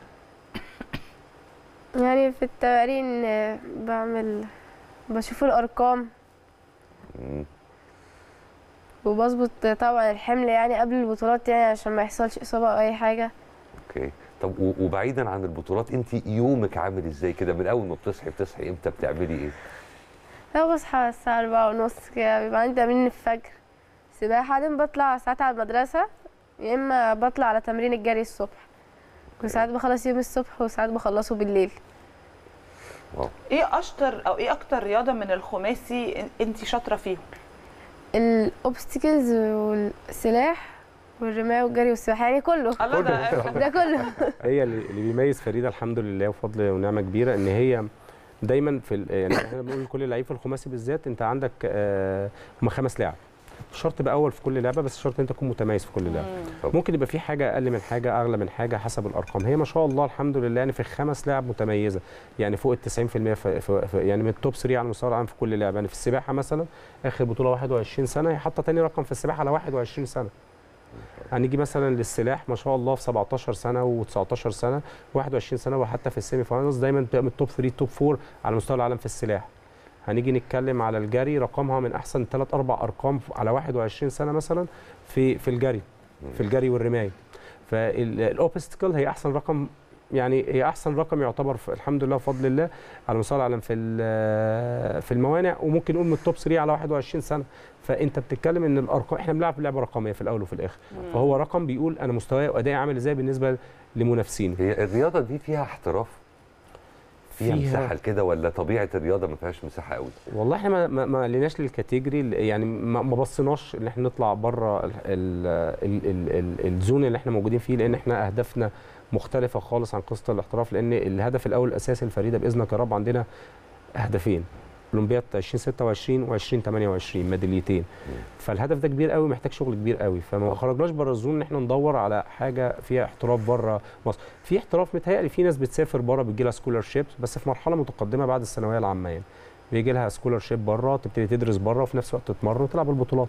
يعني في التمارين آه، بعمل بشوف الأرقام مم. وبظبط طبعا الحمل يعني قبل البطولات يعني عشان ما يحصلش إصابة أو أي حاجة اوكي طب و- وبعيدا عن البطولات انت يومك عامل ازاي كده من اول ما بتصحي بتصحي امتى بتعملي ايه؟ أنا بصحى الساعة أربعة ونص كده بيبقى عندي تمرين الفجر سباحة بعدين بطلع ساعات على المدرسة يا إما بطلع على تمرين الجري الصبح وساعات بخلص يوم الصبح وساعات بخلصه بالليل واو ايه اشطر او ايه اكتر رياضه من الخماسي انت شاطره فيهم الاوبستيكلز والسلاح والرماية والجري والسباحة يعني كله الله ده ده كله هي اللي اللي بيميز فريده الحمد لله وفضل ونعمه كبيره ان هي دايما في ال- يعني احنا بنقول لكل لعيب في الخماسي بالذات انت عندك آه، هم خمس لاعب مش شرط تبقى اول في كل لعبه بس شرط انت تكون متميز في كل لعبه ممكن يبقى في حاجه اقل من حاجه اغلى من حاجه حسب الارقام هي ما شاء الله الحمد لله يعني في خمس لاعب متميزه يعني فوق ال 90% في في في يعني من التوب 3 على مستوى العالم في كل لعبه يعني في السباحه مثلا اخر بطوله 21 سنه هي حاطه تاني رقم في السباحه على 21 سنه هنيجي مثلا للسلاح ما شاء الله في 17 سنه و19 سنه 21 سنه وحتى في السيمي فاينلز دايما بتبقى من التوب 3 توب 4 على مستوى العالم في السلاح هنيجي نتكلم على الجري رقمها من احسن ثلاث اربع ارقام على 21 سنه مثلا في في الجري في الجري والرمايه فالاوبستكل هي احسن رقم يعني هي احسن رقم يعتبر في الحمد لله بفضل الله على مستوى العالم في ال- في الموانع وممكن نقول من التوب 3 على 21 سنه فانت بتتكلم ان الارقام احنا بنلعب لعبه رقميه في الاول وفي الاخر فهو رقم بيقول انا مستواي وادائي عامل ازاي بالنسبه لمنافسيني هي الرياضه دي فيها احتراف فيها, فيها- مساحه كده ولا طبيعه الرياضه ما فيهاش مساحه قوي والله احنا ما ما, ما ليناش للكاتيجوري ال- يعني ما ما بصيناش ان احنا نطلع بره ال ال ال ال ال الزون اللي احنا موجودين فيه لان احنا اهدافنا مختلفه خالص عن قصه الاحتراف لان الهدف الاول الاساسي الفريده باذنك يا رب عندنا هدفين اولمبياد 2026 و2028 ميداليتين فالهدف ده كبير قوي محتاج شغل كبير قوي فما خرجناش بره الزون ان احنا ندور على حاجه فيها احتراف بره مصر في احتراف متهيألي في ناس بتسافر بره بتجي لها سكولر شيبس بس في مرحله متقدمه بعد الثانويه العامه يعني بيجي لها سكولر شيب بره تبتدي تدرس بره وفي نفس الوقت تتمرن وتلعب البطولات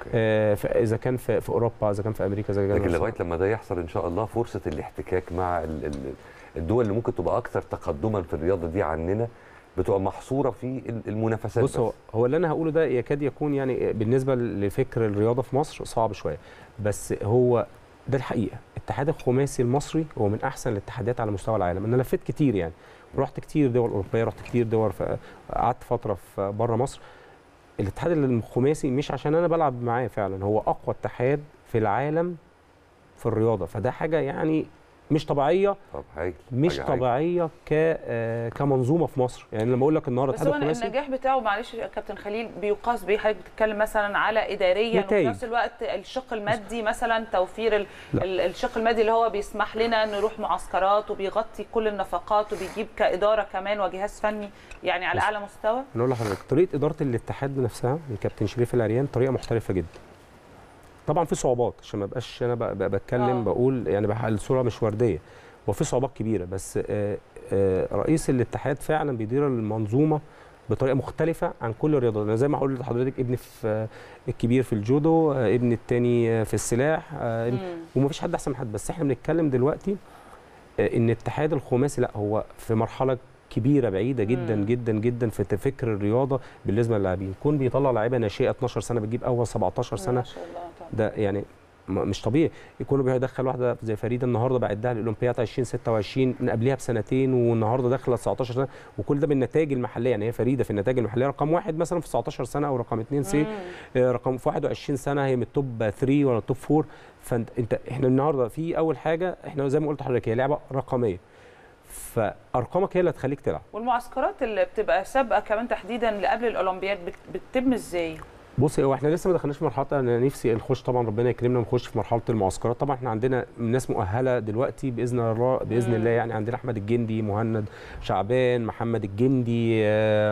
آه اذا كان في, في اوروبا اذا كان في امريكا اذا كان لكن في لغايه لما ده يحصل ان شاء الله فرصه الاحتكاك مع ال- ال- الدول اللي ممكن تبقى اكثر تقدما في الرياضه دي عننا بتبقى محصوره في ال- المنافسات بص هو هو اللي انا هقوله ده يكاد يكون يعني بالنسبه لفكر الرياضه في مصر صعب شويه بس هو ده الحقيقه الاتحاد الخماسي المصري هو من احسن الاتحادات على مستوى العالم انا لفيت كتير يعني رحت كتير دول اوروبيه رحت كتير دول ف- قعدت فتره في بره مصر الاتحاد الخماسي مش عشان انا بلعب معاه فعلا هو اقوى اتحاد في العالم في الرياضه فده حاجه يعني مش طبيعيه طب هايل مش حاجة هايلة. طبيعيه ك آه، كمنظومه في مصر يعني لما اقول لك النهارده بس الاتحاد هو الخماسي النجاح بتاعه معلش يا كابتن خليل بيقاس بيه حضرتك بتتكلم مثلا على اداريا وفي نتائج. نفس الوقت الشق المادي مثلا توفير ال- لا. ال- الشق المادي اللي هو بيسمح لنا نروح معسكرات وبيغطي كل النفقات وبيجيب كاداره كمان وجهاز فني يعني على بص. اعلى مستوى انا اقول لحضرتك طريقه اداره الاتحاد نفسها من كابتن شريف العريان طريقه محترفه جدا طبعا في صعوبات عشان ما بقاش انا ب- ب- بتكلم آه. بقول يعني بح- الصوره مش ورديه وفي صعوبات كبيره بس آه، آه، رئيس الاتحاد فعلا بيدير المنظومه بطريقه مختلفه عن كل الرياضات انا زي ما هقول لحضرتك ابني في آه، الكبير في الجودو آه، ابني التاني آه، في السلاح آه، ابن- مم. ومفيش حد احسن من حد بس احنا بنتكلم دلوقتي آه، ان الاتحاد الخماسي لا هو في مرحله كبيره بعيده جدا مم. جدا جدا في فكر الرياضه بالنسبه للاعبين كون بيطلع لعيبه ناشئه 12 سنه بتجيب اول 17 ما سنه شاء الله طبعا ده يعني م- مش طبيعي يكون بيدخل واحده زي فريده النهارده بعدها الاولمبياد 2026 من قبلها بسنتين والنهارده داخله 19 سنه وكل ده بالنتائج المحليه يعني هي فريده في النتائج المحليه رقم واحد مثلا في 19 سنه او رقم اثنين سي مم. آه، رقم في 21 سنه هي من التوب 3 ولا التوب 4 فانت انت احنا النهارده في اول حاجه احنا زي ما قلت لحضرتك هي لعبه رقميه فارقامك هي اللي هتخليك تلعب والمعسكرات اللي بتبقى سابقه كمان تحديدا اللي قبل الاولمبياد بت- بتتم ازاي؟ بص هو احنا لسه ما دخلناش في مرحله انا نفسي نخش طبعا ربنا يكرمنا ونخش في مرحله المعسكرات طبعا احنا عندنا ناس مؤهله دلوقتي باذن الله باذن مم. الله يعني عندنا احمد الجندي مهند شعبان محمد الجندي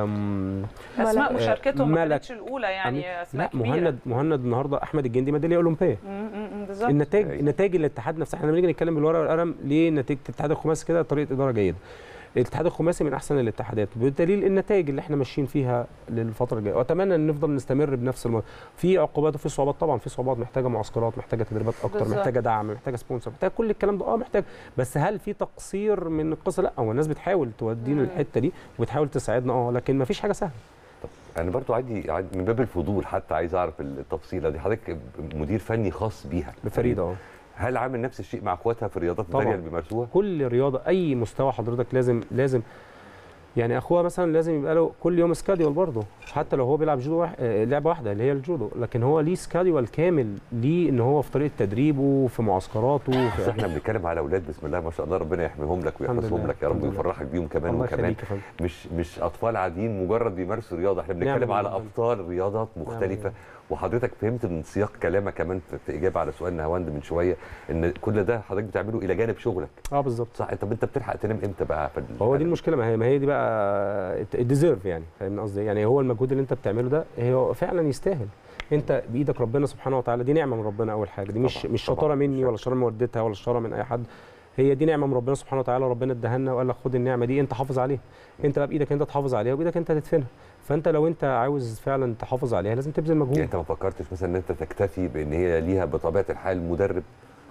آم، اسماء ملك. مشاركتهم ما ملك. كانتش الاولى يعني اسماء لا كبيره مهند مهند النهارده احمد الجندي ميداليه اولمبيه مم، مم، مم، بالظبط النتائج نتائج الاتحاد نفسها احنا لما نيجي نتكلم بالورقه والقلم ليه نتيجه الاتحاد الخماسي كده طريقه اداره جيده الاتحاد الخماسي من احسن الاتحادات بدليل النتائج اللي احنا ماشيين فيها للفتره الجايه واتمنى ان نفضل نستمر بنفس الم... في عقوبات وفي صعوبات طبعا في صعوبات محتاجه معسكرات محتاجه تدريبات اكتر بالظبط. محتاجه دعم محتاجه سبونسر محتاجه كل الكلام ده اه محتاج بس هل في تقصير من القصه لا هو الناس بتحاول تودينا مم. الحته دي وبتحاول تساعدنا اه لكن ما فيش حاجه سهله انا برضو عندي عندي- من باب الفضول حتى عايز اعرف التفصيله دي حضرتك مدير فني خاص بيها بفريده اه هل عامل نفس الشيء مع اخواتها في الرياضات طبعاً. الثانيه اللي بيمارسوها كل رياضه اي مستوى حضرتك لازم لازم يعني اخوها مثلا لازم يبقى له كل يوم سكاديول برضه حتى لو هو بيلعب جودو واحد آه، لعبه واحده اللي هي الجودو لكن هو ليه سكاديول كامل ليه ان هو في طريقه تدريبه في معسكراته بس في احنا بنتكلم على اولاد بسم الله ما شاء الله ربنا يحميهم لك الحمد ويحفظهم لله، لك يا رب الحمد لله. ويفرحك بيهم كمان الله وكمان يخليك يا فندم. مش مش اطفال عاديين مجرد بيمارسوا رياضه احنا بنتكلم نعم على والله. ابطال رياضات مختلفه وحضرتك فهمت من سياق كلامك كمان في, في اجابه على سؤال نهاوند من شويه ان كل ده حضرتك بتعمله الى جانب شغلك اه بالظبط صح طب انت بتلحق تنام امتى بقى في هو دي المشكله ما هي ما هي دي بقى الديزيرف يعني فاهم قصدي يعني هو المجهود اللي انت بتعمله ده هو فعلا يستاهل انت بايدك ربنا سبحانه وتعالى دي نعمه من ربنا اول حاجه دي مش طبعاً، مش طبعاً، شطاره مني مش ولا شطاره من والدتها ولا شطاره من اي حد هي دي نعمه من ربنا سبحانه وتعالى ربنا اداها لنا وقال لك خد النعمه دي انت حافظ عليها انت بقى بايدك انت تحافظ عليها وبايدك انت تدفنها فانت لو انت عاوز فعلا تحافظ عليها لازم تبذل مجهود يعني انت ما فكرتش مثلا ان انت تكتفي بان هي ليها بطبيعه الحال مدرب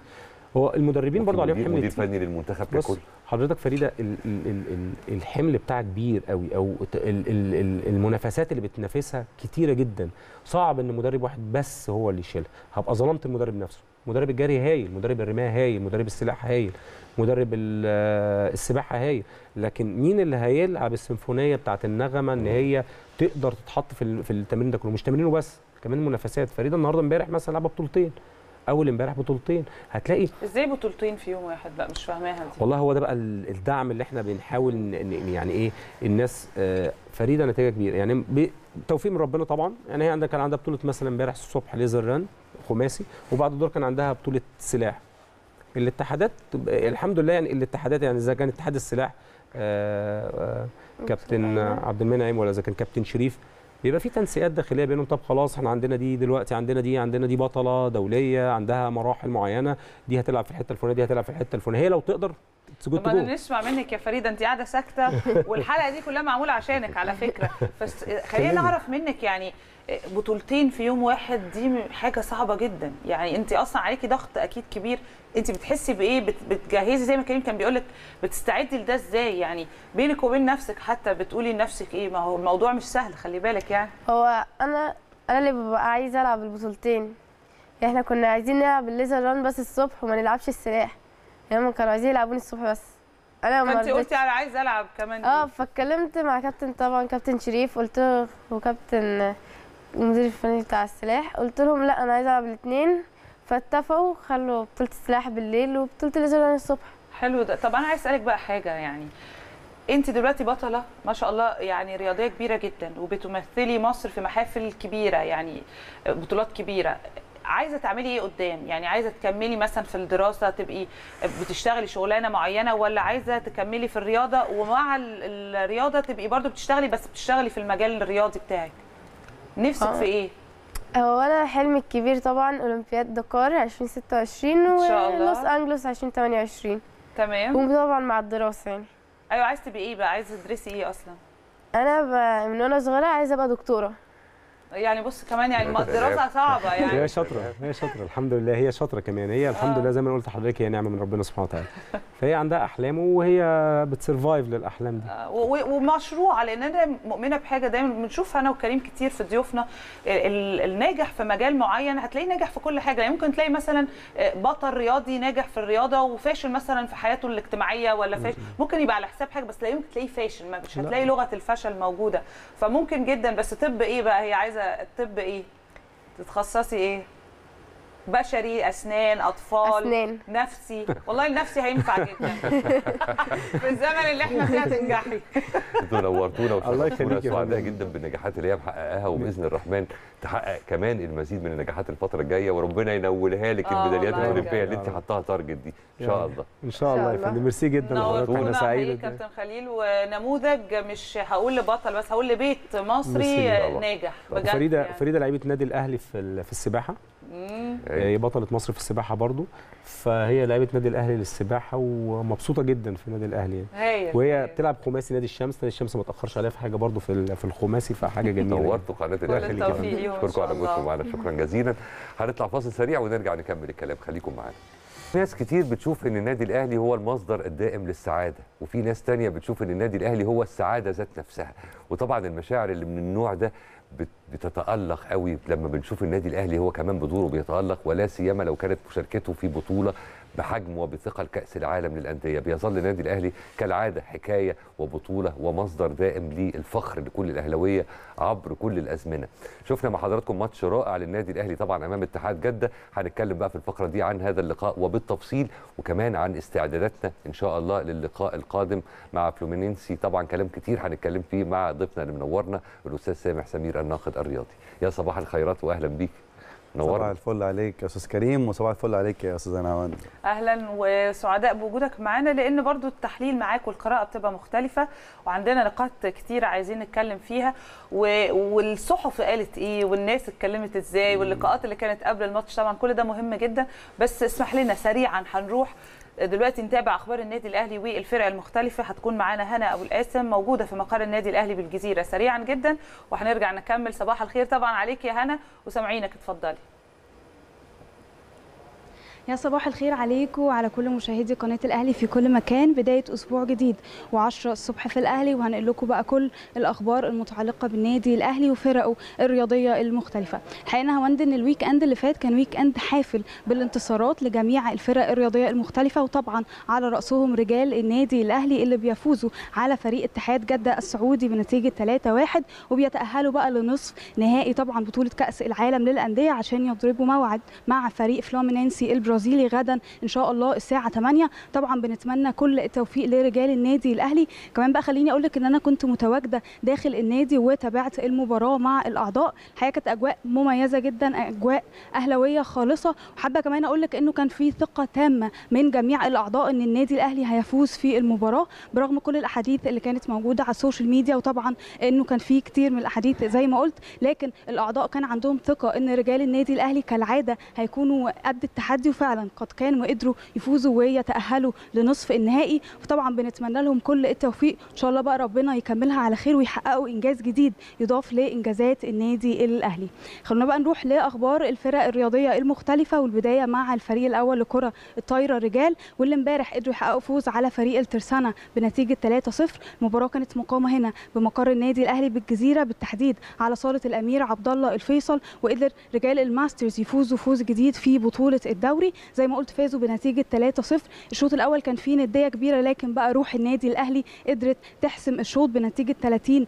هو المدربين برضه عليهم مدير, حمل مدير تقيل. فني للمنتخب بص ككل حضرتك فريده ال ال ال ال الحمل بتاعك كبير قوي او ت- ال ال ال المنافسات اللي بتنافسها كتيره جدا صعب ان مدرب واحد بس هو اللي يشيلها هبقى ظلمت المدرب نفسه مدرب الجري هايل مدرب الرمايه هايل مدرب السلاح هايل مدرب ال- آه، السباحه هايل لكن مين اللي هيلعب السيمفونيه بتاعت النغمه ان هي تقدر تتحط في ال- في التمرين ده كله مش تمرينه بس كمان منافسات فريده النهارده امبارح مثلا لعبه بطولتين اول امبارح بطولتين هتلاقي ازاي بطولتين في يوم واحد لا مش فاهماها دي والله هو ده بقى ال- الدعم اللي احنا بنحاول ن- ن- يعني ايه الناس آه، فريده نتيجه كبيره يعني بتوفيق من ربنا طبعا يعني هي عندها كان عندها بطوله مثلا امبارح الصبح ليزر ران خماسي وبعد الدور كان عندها بطوله سلاح الاتحادات تبقى- الحمد لله يعني الاتحادات يعني اذا كان اتحاد السلاح آه، آه، كابتن عبد المنعم ولا اذا كان كابتن شريف بيبقى في تنسيقات داخليه بينهم طب خلاص احنا عندنا دي دلوقتي عندنا دي عندنا دي بطله دوليه عندها مراحل معينه دي هتلعب في الحته الفلانيه دي هتلعب في الحته الفلانيه هي لو تقدر تسجد طب انا جول نسمع منك يا فريده انت قاعده ساكته والحلقه دي كلها معموله عشانك على فكره بس خلينا نعرف منك يعني بطولتين في يوم واحد دي حاجه صعبه جدا يعني انت اصلا عليكي ضغط اكيد كبير انت بتحسي بايه بت- بتجهزي زي ما كريم كان بيقول لك بتستعدي لده ازاي يعني بينك وبين نفسك حتى بتقولي لنفسك ايه ما هو الموضوع مش سهل خلي بالك يعني هو انا انا اللي ببقى عايزه العب البطولتين يعني احنا كنا عايزين نلعب الليزر ران بس الصبح وما نلعبش السلاح يعني هم كانوا عايزين يلعبوني الصبح بس انا ما فانت رضيتش. قلتي انا عايزه العب كمان اه فاتكلمت مع كابتن طبعا كابتن شريف قلت له وكابتن المدير الفني بتاع السلاح قلت لهم لا انا عايزه العب الاثنين فاتفقوا خلوا بطوله السلاح بالليل وبطوله الليزر ران الصبح حلو ده طب انا عايز اسالك بقى حاجه يعني انت دلوقتي بطله ما شاء الله يعني رياضيه كبيره جدا وبتمثلي مصر في محافل كبيره يعني بطولات كبيره عايزه تعملي ايه قدام يعني عايزه تكملي مثلا في الدراسه تبقي بتشتغلي شغلانه معينه ولا عايزه تكملي في الرياضه ومع ال- الرياضه تبقي برضو بتشتغلي بس بتشتغلي في المجال الرياضي بتاعك نفسك آه. في ايه هو انا حلمي الكبير طبعا اولمبياد دكار 2026 إن شاء الله. ولوس انجلوس 2028 تمام وطبعا مع الدراسه يعني ايوه عايزه تبقي ايه بقى عايزه تدرسي ايه اصلا انا ب... من وانا صغيره عايزه ابقى دكتوره يعني بص كمان يعني ما- الدراسه صعبه يعني هي شاطره هي شاطره الحمد لله هي شاطره كمان هي الحمد آه. لله زي ما أنا قلت لحضرتك هي نعمه من ربنا سبحانه وتعالى فهي عندها احلام وهي بتسرفايف للاحلام دي و- و- ومشروع لان انا مؤمنه بحاجه دايما بنشوف انا وكريم كتير في ضيوفنا ال- الناجح في مجال معين هتلاقيه ناجح في كل حاجه يعني ممكن تلاقي مثلا بطل رياضي ناجح في الرياضه وفاشل مثلا في حياته الاجتماعيه ولا فاشل ممكن يبقى على حساب حاجه بس لا يمكن تلاقيه فاشل ما- مش لا. هتلاقي لغه الفشل موجوده فممكن جدا بس طب ايه بقى هي عايزه طب ايه تتخصصي ايه بشري اسنان اطفال أسنان. نفسي والله النفسي هينفع جدا في الزمن اللي احنا فيه هتنجحي انتوا نورتونا الله وشرفتونا يخليك يا سعداء فندم. جدا بالنجاحات اللي هي محققاها وباذن الرحمن تحقق كمان المزيد من النجاحات الفتره الجايه وربنا ينولها لك آه الميداليات والله الاولمبيه اللي بجد. انت حطاها تارجت دي ان شاء الله ان شاء الله يا الله. فندم ميرسي جدا لحضرتك انا نورتونا سعيد حقيقي كابتن خليل ونموذج مش هقول لبطل بس هقول لبيت مصري ميرسي طبعا. ناجح طبعا. بجد فريده يعني. فريده لعيبه النادي الاهلي في ال- في السباحه مم. هي بطله مصر في السباحه برضو فهي لعيبه نادي الاهلي للسباحه ومبسوطه جدا في النادي الاهلي يعني هايل وهي هايل. بتلعب خماسي نادي الشمس نادي الشمس ما تاخرش عليها في حاجه برضو في ال- في الخماسي فحاجه جميله يعني. نورتوا قناه كل الاهلي التوفيق كمان. ليهم إن اشكركم شاء على وجودكم الله. معانا شكرا جزيلا هنطلع فاصل سريع ونرجع نكمل الكلام خليكم معانا ناس كتير بتشوف ان النادي الاهلي هو المصدر الدائم للسعاده وفي ناس تانية بتشوف ان النادي الاهلي هو السعاده ذات نفسها وطبعا المشاعر اللي من النوع ده بت- بتتالق قوي لما بنشوف النادي الاهلي هو كمان بدوره بيتالق ولا سيما لو كانت مشاركته في بطوله بحجم وبثقل كاس العالم للانديه بيظل النادي الاهلي كالعاده حكايه وبطوله ومصدر دائم للفخر لكل الاهلاويه عبر كل الازمنه شفنا مع حضراتكم ماتش رائع للنادي الاهلي طبعا امام اتحاد جده هنتكلم بقى في الفقره دي عن هذا اللقاء وبالتفصيل وكمان عن استعداداتنا ان شاء الله للقاء القادم مع فلومينينسي طبعا كلام كتير هنتكلم فيه مع ضيفنا اللي منورنا الاستاذ سامح سمير الناقد الرياضي يا صباح الخيرات واهلا بيك صباح نورنا الفل عليك يا استاذ كريم وصباح الفل عليك يا استاذ نعمان اهلا وسعداء بوجودك معانا لان برضو التحليل معاك والقراءه بتبقى مختلفه وعندنا نقاط كتيره عايزين نتكلم فيها و... والصحف قالت ايه والناس اتكلمت ازاي واللقاءات اللي كانت قبل الماتش طبعا كل ده مهم جدا بس اسمح لنا سريعا هنروح دلوقتي نتابع اخبار النادي الاهلي والفرق المختلفه هتكون معانا هنا ابو القاسم موجوده في مقر النادي الاهلي بالجزيره سريعا جدا وهنرجع نكمل صباح الخير طبعا عليك يا هنا وسامعينك اتفضلي يا صباح الخير عليكم وعلى كل مشاهدي قناة الأهلي في كل مكان بداية أسبوع جديد و10 الصبح في الأهلي وهنقل لكم بقى كل الأخبار المتعلقة بالنادي الأهلي وفرقه الرياضية المختلفة الحقيقة هوند إن الويك أند اللي فات كان ويك أند حافل بالانتصارات لجميع الفرق الرياضية المختلفة وطبعا على رأسهم رجال النادي الأهلي اللي بيفوزوا على فريق اتحاد جدة السعودي بنتيجة 3-1 وبيتأهلوا بقى لنصف نهائي طبعا بطولة كأس العالم للأندية عشان يضربوا موعد مع فريق فلومينينسي البرازيلي البرازيلي غدا ان شاء الله الساعه 8 طبعا بنتمنى كل التوفيق لرجال النادي الاهلي كمان بقى خليني اقول لك ان انا كنت متواجده داخل النادي وتابعت المباراه مع الاعضاء الحقيقه كانت اجواء مميزه جدا اجواء اهلاويه خالصه وحابه كمان اقول لك انه كان في ثقه تامه من جميع الاعضاء ان النادي الاهلي هيفوز في المباراه برغم كل الاحاديث اللي كانت موجوده على السوشيال ميديا وطبعا انه كان في كتير من الاحاديث زي ما قلت لكن الاعضاء كان عندهم ثقه ان رجال النادي الاهلي كالعاده هيكونوا قد التحدي وفعلا قد كانوا وقدروا يفوزوا ويتاهلوا لنصف النهائي فطبعا بنتمنى لهم كل التوفيق ان شاء الله بقى ربنا يكملها على خير ويحققوا انجاز جديد يضاف لانجازات النادي الاهلي خلونا بقى نروح لاخبار الفرق الرياضيه المختلفه والبدايه مع الفريق الاول لكره الطايره رجال واللي امبارح قدروا يحققوا فوز على فريق الترسانه بنتيجه 3-0 المباراه كانت مقامه هنا بمقر النادي الاهلي بالجزيره بالتحديد على صاله الامير عبد الله الفيصل وقدر رجال الماسترز يفوزوا فوز جديد في بطوله الدوري زي ما قلت فازوا بنتيجه 3-0 الشوط الاول كان فيه نديه كبيره لكن بقى روح النادي الاهلي قدرت تحسم الشوط بنتيجه 30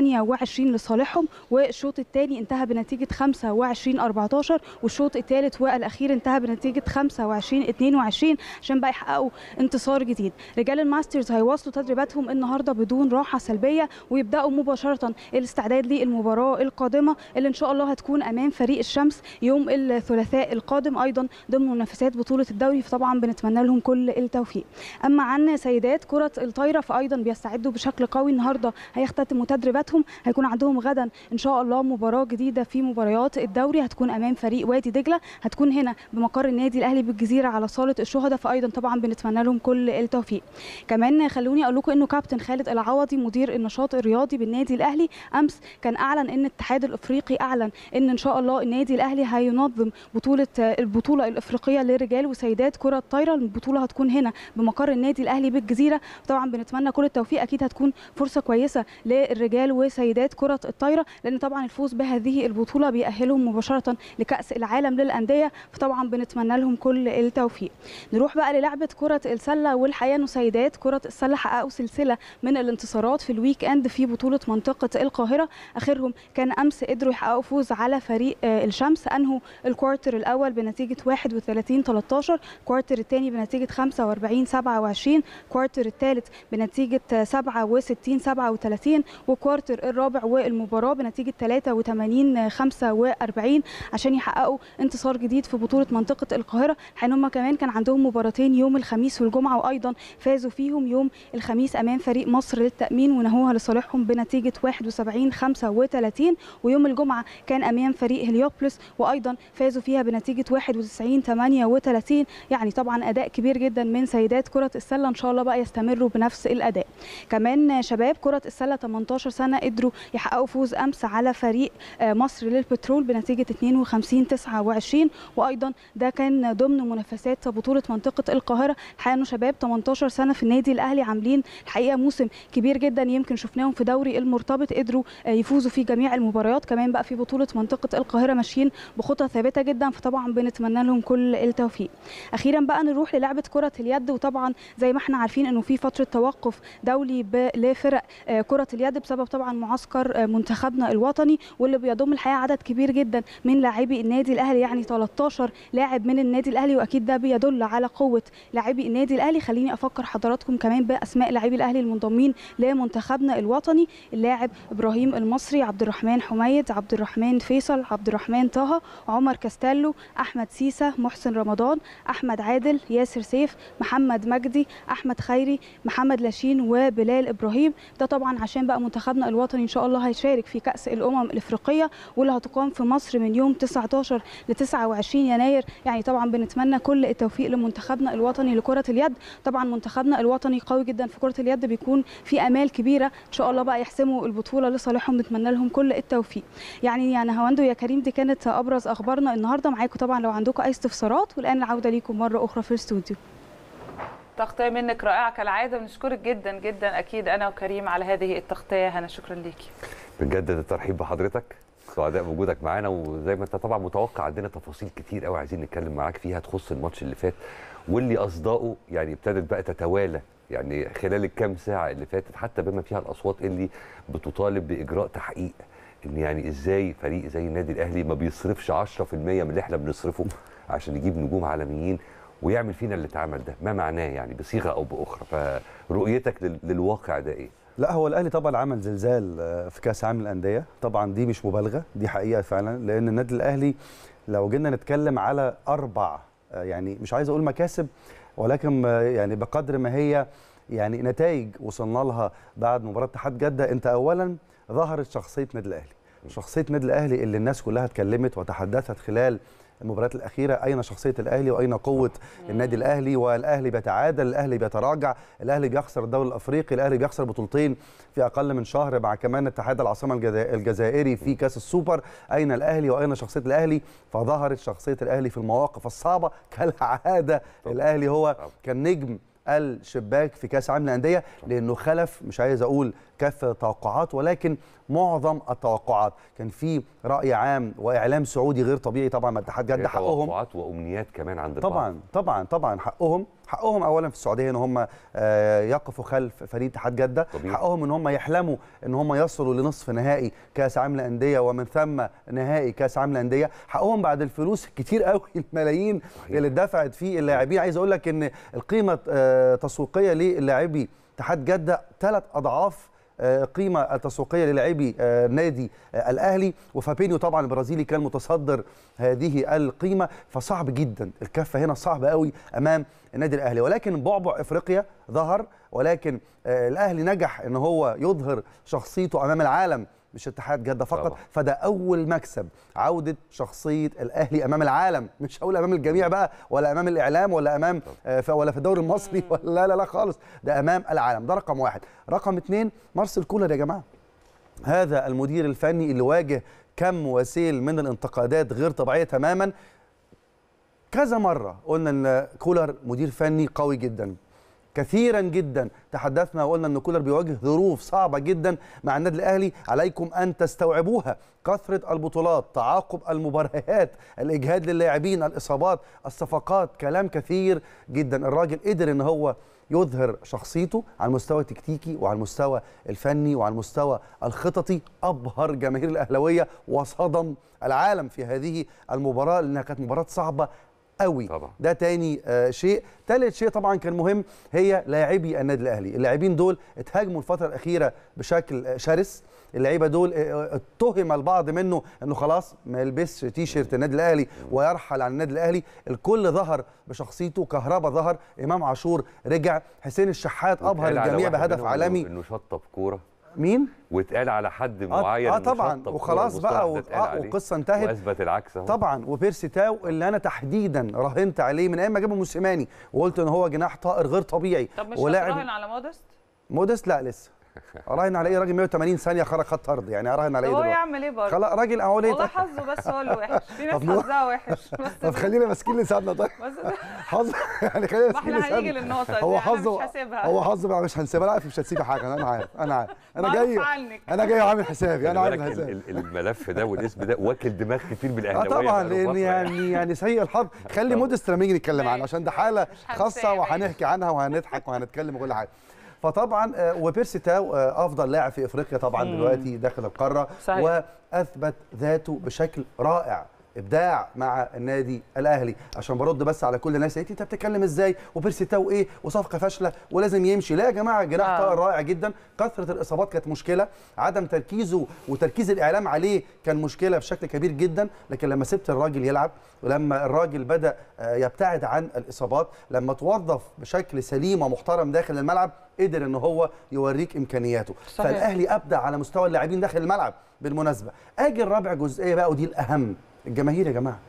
28 لصالحهم والشوط الثاني انتهى بنتيجه 25 14 والشوط الثالث والاخير انتهى بنتيجه 25 22 عشان بقى يحققوا انتصار جديد رجال الماسترز هيواصلوا تدريباتهم النهارده بدون راحه سلبيه ويبداوا مباشره الاستعداد للمباراه القادمه اللي ان شاء الله هتكون امام فريق الشمس يوم الثلاثاء القادم ايضا ضمن منافسات بطوله الدوري فطبعا بنتمنى لهم كل التوفيق اما عن سيدات كره الطايره فايضا بيستعدوا بشكل قوي النهارده هيختتموا تدريباتهم هيكون عندهم غدا ان شاء الله مباراه جديده في مباريات الدوري هتكون امام فريق وادي دجله هتكون هنا بمقر النادي الاهلي بالجزيره على صاله الشهداء فايضا طبعا بنتمنى لهم كل التوفيق كمان خلوني اقول لكم انه كابتن خالد العوضي مدير النشاط الرياضي بالنادي الاهلي امس كان اعلن ان الاتحاد الافريقي اعلن ان ان شاء الله النادي الاهلي هينظم بطوله البطوله الافريقيه لرجال وسيدات كره الطايره البطوله هتكون هنا بمقر النادي الاهلي بالجزيره طبعا بنتمنى كل التوفيق اكيد هتكون فرصه كويسه للرجال وسيدات كره الطايره لان طبعا الفوز بهذه البطوله بيأهلهم مباشره لكاس العالم للانديه فطبعا بنتمنى لهم كل التوفيق نروح بقى للعبه كره السله والحقيقه انه سيدات كره السله حققوا سلسله من الانتصارات في الويك اند في بطوله منطقه القاهره اخرهم كان امس قدروا يحققوا فوز على فريق الشمس انهوا الكوارتر الاول بنتيجه 31 13 الكوارتر الثاني بنتيجه 45 27 الكوارتر الثالث بنتيجه 67 37 والكوارتر الرابع والمباراه بنتيجه 83 45 عشان يحققوا انتصار جديد في بطوله منطقه القاهره حين هم كمان كان عندهم مباراتين يوم الخميس والجمعه وايضا فازوا فيهم يوم الخميس امام فريق مصر للتامين ونهوها لصالحهم بنتيجه 71 35 ويوم الجمعه كان امام فريق هليوبلس وايضا فازوا فيها بنتيجه 91 38 يعني طبعا اداء كبير جدا من سيدات كره السله ان شاء الله بقى يستمروا بنفس الاداء كمان شباب كره السله 18 سنه قدروا يحققوا فوز امس على فريق مصر للبترول بنتيجه 52 29 وايضا ده كان ضمن منافسات بطوله منطقه القاهره الحقيقه انه شباب 18 سنه في النادي الاهلي عاملين الحقيقه موسم كبير جدا يمكن شفناهم في دوري المرتبط قدروا يفوزوا في جميع المباريات كمان بقى في بطوله منطقه القاهره ماشيين بخطى ثابته جدا فطبعا بنتمنى لهم كل التوفيق اخيرا بقى نروح للعبه كره اليد وطبعا زي ما احنا عارفين انه في فتره توقف دولي لفرق كره اليد بسبب طبعا معسكر منتخبنا الوطني واللي بيضم الحقيقه عدد كبير جدا من لاعبي النادي الاهلي يعني 13 لاعب من النادي الاهلي واكيد ده بيدل على قوه لاعبي النادي الاهلي خليني افكر حضراتكم كمان باسماء لاعبي الاهلي المنضمين لمنتخبنا الوطني اللاعب ابراهيم المصري عبد الرحمن حميد عبد الرحمن فيصل عبد الرحمن طه عمر كاستيلو احمد سيسه محسن رمضان احمد عادل ياسر سيف محمد مجدي احمد خيري محمد لاشين وبلال ابراهيم ده طبعا عشان بقى منتخبنا الوطني ان شاء الله هيشارك في كاس الامم الافريقيه واللي هتقام في مصر من يوم 19 ل 29 يناير يعني طبعا بنتمنى كل التوفيق لمنتخبنا الوطني لكره اليد طبعا منتخبنا الوطني قوي جدا في كره اليد بيكون في امال كبيره ان شاء الله بقى يحسموا البطوله لصالحهم نتمنى لهم كل التوفيق يعني يا نهاوندو يا كريم دي كانت ابرز اخبارنا النهارده معاكم طبعا لو عندكم اي استفسارات والان العوده ليكم مره اخرى في الاستوديو تغطيه منك رائعه كالعاده بنشكرك جدا جدا اكيد انا وكريم على هذه التغطيه هنا شكرا ليكي بنجدد الترحيب بحضرتك سعداء بوجودك معانا وزي ما انت طبعا متوقع عندنا تفاصيل كتير قوي عايزين نتكلم معاك فيها تخص الماتش اللي فات واللي اصداؤه يعني ابتدت بقى تتوالى يعني خلال الكام ساعه اللي فاتت حتى بما فيها الاصوات اللي بتطالب باجراء تحقيق ان يعني ازاي فريق زي النادي الاهلي ما بيصرفش 10% من اللي احنا بنصرفه عشان يجيب نجوم عالميين ويعمل فينا اللي اتعمل ده ما معناه يعني بصيغه او باخرى فرؤيتك لل- للواقع ده ايه لا هو الاهلي طبعا عمل زلزال آه، في كاس عالم الانديه طبعا دي مش مبالغه دي حقيقه فعلا لان النادي الاهلي لو جينا نتكلم على اربع آه، يعني مش عايز اقول مكاسب ولكن آه، يعني بقدر ما هي يعني نتائج وصلنا لها بعد مباراه اتحاد جده انت اولا ظهرت شخصيه النادي الاهلي شخصيه النادي الاهلي اللي الناس كلها اتكلمت وتحدثت خلال المباريات الاخيره اين شخصيه الاهلي واين قوه النادي الاهلي والاهلي بيتعادل الاهلي بيتراجع الاهلي بيخسر الدوري الافريقي الاهلي بيخسر بطولتين في اقل من شهر مع كمان اتحاد العاصمه الجزا- الجزائري في كاس السوبر اين الاهلي واين شخصيه الاهلي فظهرت شخصيه الاهلي في المواقف الصعبه كالعاده الاهلي هو كان نجم الشباك في كاس عالم الانديه لانه خلف مش عايز اقول كافه التوقعات ولكن معظم التوقعات كان في راي عام واعلام سعودي غير طبيعي طبعا مع اتحاد جده حقهم توقعات وامنيات كمان عند البعض طبعا طبعا طبعا حقهم حقهم اولا في السعوديه ان هم آه، يقفوا خلف فريق اتحاد جده طبيعي. حقهم ان هم يحلموا ان هم يصلوا لنصف نهائي كاس عالم الانديه ومن ثم نهائي كاس عالم الانديه حقهم بعد الفلوس الكتير قوي الملايين اللي اتدفعت فيه اللاعبين عايز اقول لك ان القيمه آه، التسويقيه للاعبي اتحاد جده ثلاث اضعاف آه، قيمه التسويقيه للاعبي آه، نادي آه، الاهلي وفابينيو طبعا البرازيلي كان متصدر هذه القيمه فصعب جدا الكفه هنا صعبه قوي امام النادي الاهلي ولكن بعبع افريقيا ظهر ولكن آه، الاهلي نجح ان هو يظهر شخصيته امام العالم مش اتحاد جده فقط طبعا. فده اول مكسب عوده شخصيه الاهلي امام العالم مش هقول امام الجميع بقى ولا امام الاعلام ولا امام آه، ف- ولا في الدوري المصري ولا لا لا لا خالص ده امام العالم ده رقم واحد رقم اثنين مارسيل كولر يا جماعه هذا المدير الفني اللي واجه كم وسيل من الانتقادات غير طبيعيه تماما كذا مره قلنا ان كولر مدير فني قوي جدا كثيرا جدا تحدثنا وقلنا ان كولر بيواجه ظروف صعبه جدا مع النادي الاهلي عليكم ان تستوعبوها كثره البطولات تعاقب المباريات الاجهاد للاعبين الاصابات الصفقات كلام كثير جدا الراجل قدر ان هو يظهر شخصيته على المستوى التكتيكي وعلى المستوى الفني وعلى المستوى الخططي ابهر جماهير الاهلاويه وصدم العالم في هذه المباراه لانها كانت مباراه صعبه قوي طبعا. ده تاني آه شيء ثالث شيء طبعا كان مهم هي لاعبي النادي الاهلي اللاعبين دول اتهاجموا الفتره الاخيره بشكل آه، شرس اللعيبه دول آه، آه، اتهم البعض منه انه خلاص ما يلبسش تيشيرت النادي الاهلي ويرحل عن النادي الاهلي الكل ظهر بشخصيته كهربا ظهر امام عاشور رجع حسين الشحات ابهر واتقال على الجميع واحد بهدف منهم عالمي إنه- انه شطب كوره مين واتقال على حد اه, معين آه إنه طبعا شطب كورة، وخلاص المصطلح بقى ده و... اتقال آه عليه. والقصه انتهت واثبت العكس اهو طبعا وبيرسي تاو اللي انا تحديدا راهنت عليه من ايام ما جابه موسيماني وقلت ان هو جناح طائر غير طبيعي طب مش ولاعب هتراهن على مودست مودست لا لسه اراهن على ايه راجل 180 ثانيه خرج خط ارض يعني اراهن على طب ايه هو دلوقتي يعمل ايه برضه خلاص راجل اهو ليه والله طيب؟ حظه بس هو اللي وحش في ناس طب نو- حظها وحش بس طب خلينا ماسكين لساننا طيب بس حظ يعني خلينا ما ماسكين احنا هنيجي لساننا للنقطه دي هو أنا حظه مش هسيبها هو حظه بقى مش هنسيبها لا عارف مش هتسيبي حاجه انا عارف انا عارف انا معروف جاي عنك. انا جاي وعامل حسابي انا خلي عامل بالك ال- حسابي ال- الملف ده والاسم ده واكل دماغ كتير من اه الاهلاويه طبعا بقاله لان فترة يعني يعني سيء الحظ خلي مودست لما نيجي نتكلم عنه عشان ده حاله خاصه هنساوي. وهنحكي عنها وهنضحك وهنتكلم وكل حاجه فطبعا آه، وبيرسي تاو آه، افضل لاعب في افريقيا طبعا مم. دلوقتي داخل القاره صحيح. واثبت ذاته بشكل رائع ابداع مع النادي الاهلي عشان برد بس على كل الناس انت بتتكلم ازاي وبيرسي تاو ايه وصفقه فاشله ولازم يمشي لا يا جماعه جناح آه. طائر رائع جدا كثره الاصابات كانت مشكله عدم تركيزه وتركيز الاعلام عليه كان مشكله بشكل كبير جدا لكن لما سبت الراجل يلعب ولما الراجل بدا آه، يبتعد عن الاصابات لما توظف بشكل سليم ومحترم داخل الملعب قدر ان هو يوريك امكانياته صحيح. فالاهلي ابدع على مستوى اللاعبين داخل الملعب بالمناسبه اجي الرابع جزئيه بقى ودي الاهم الجماهير يا جماء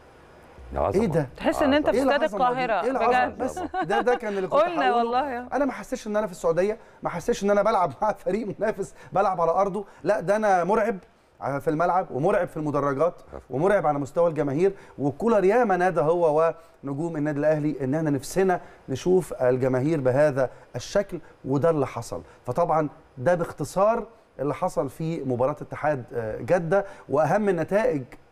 ايه ده تحس ان انت في إيه استاد العظمة دي؟ القاهره ايه العظمه بجد بس ده ده كان اللي كنت قلنا هقوله. والله انا ما حسيتش ان انا في السعوديه ما حسيتش ان انا بلعب مع فريق منافس بلعب على ارضه لا ده انا مرعب في الملعب ومرعب في المدرجات ومرعب على مستوى الجماهير وكولر ياما نادى هو ونجوم النادي الاهلي ان احنا نفسنا نشوف الجماهير بهذا الشكل وده اللي حصل فطبعا ده باختصار اللي حصل في مباراه اتحاد آه، جده واهم النتائج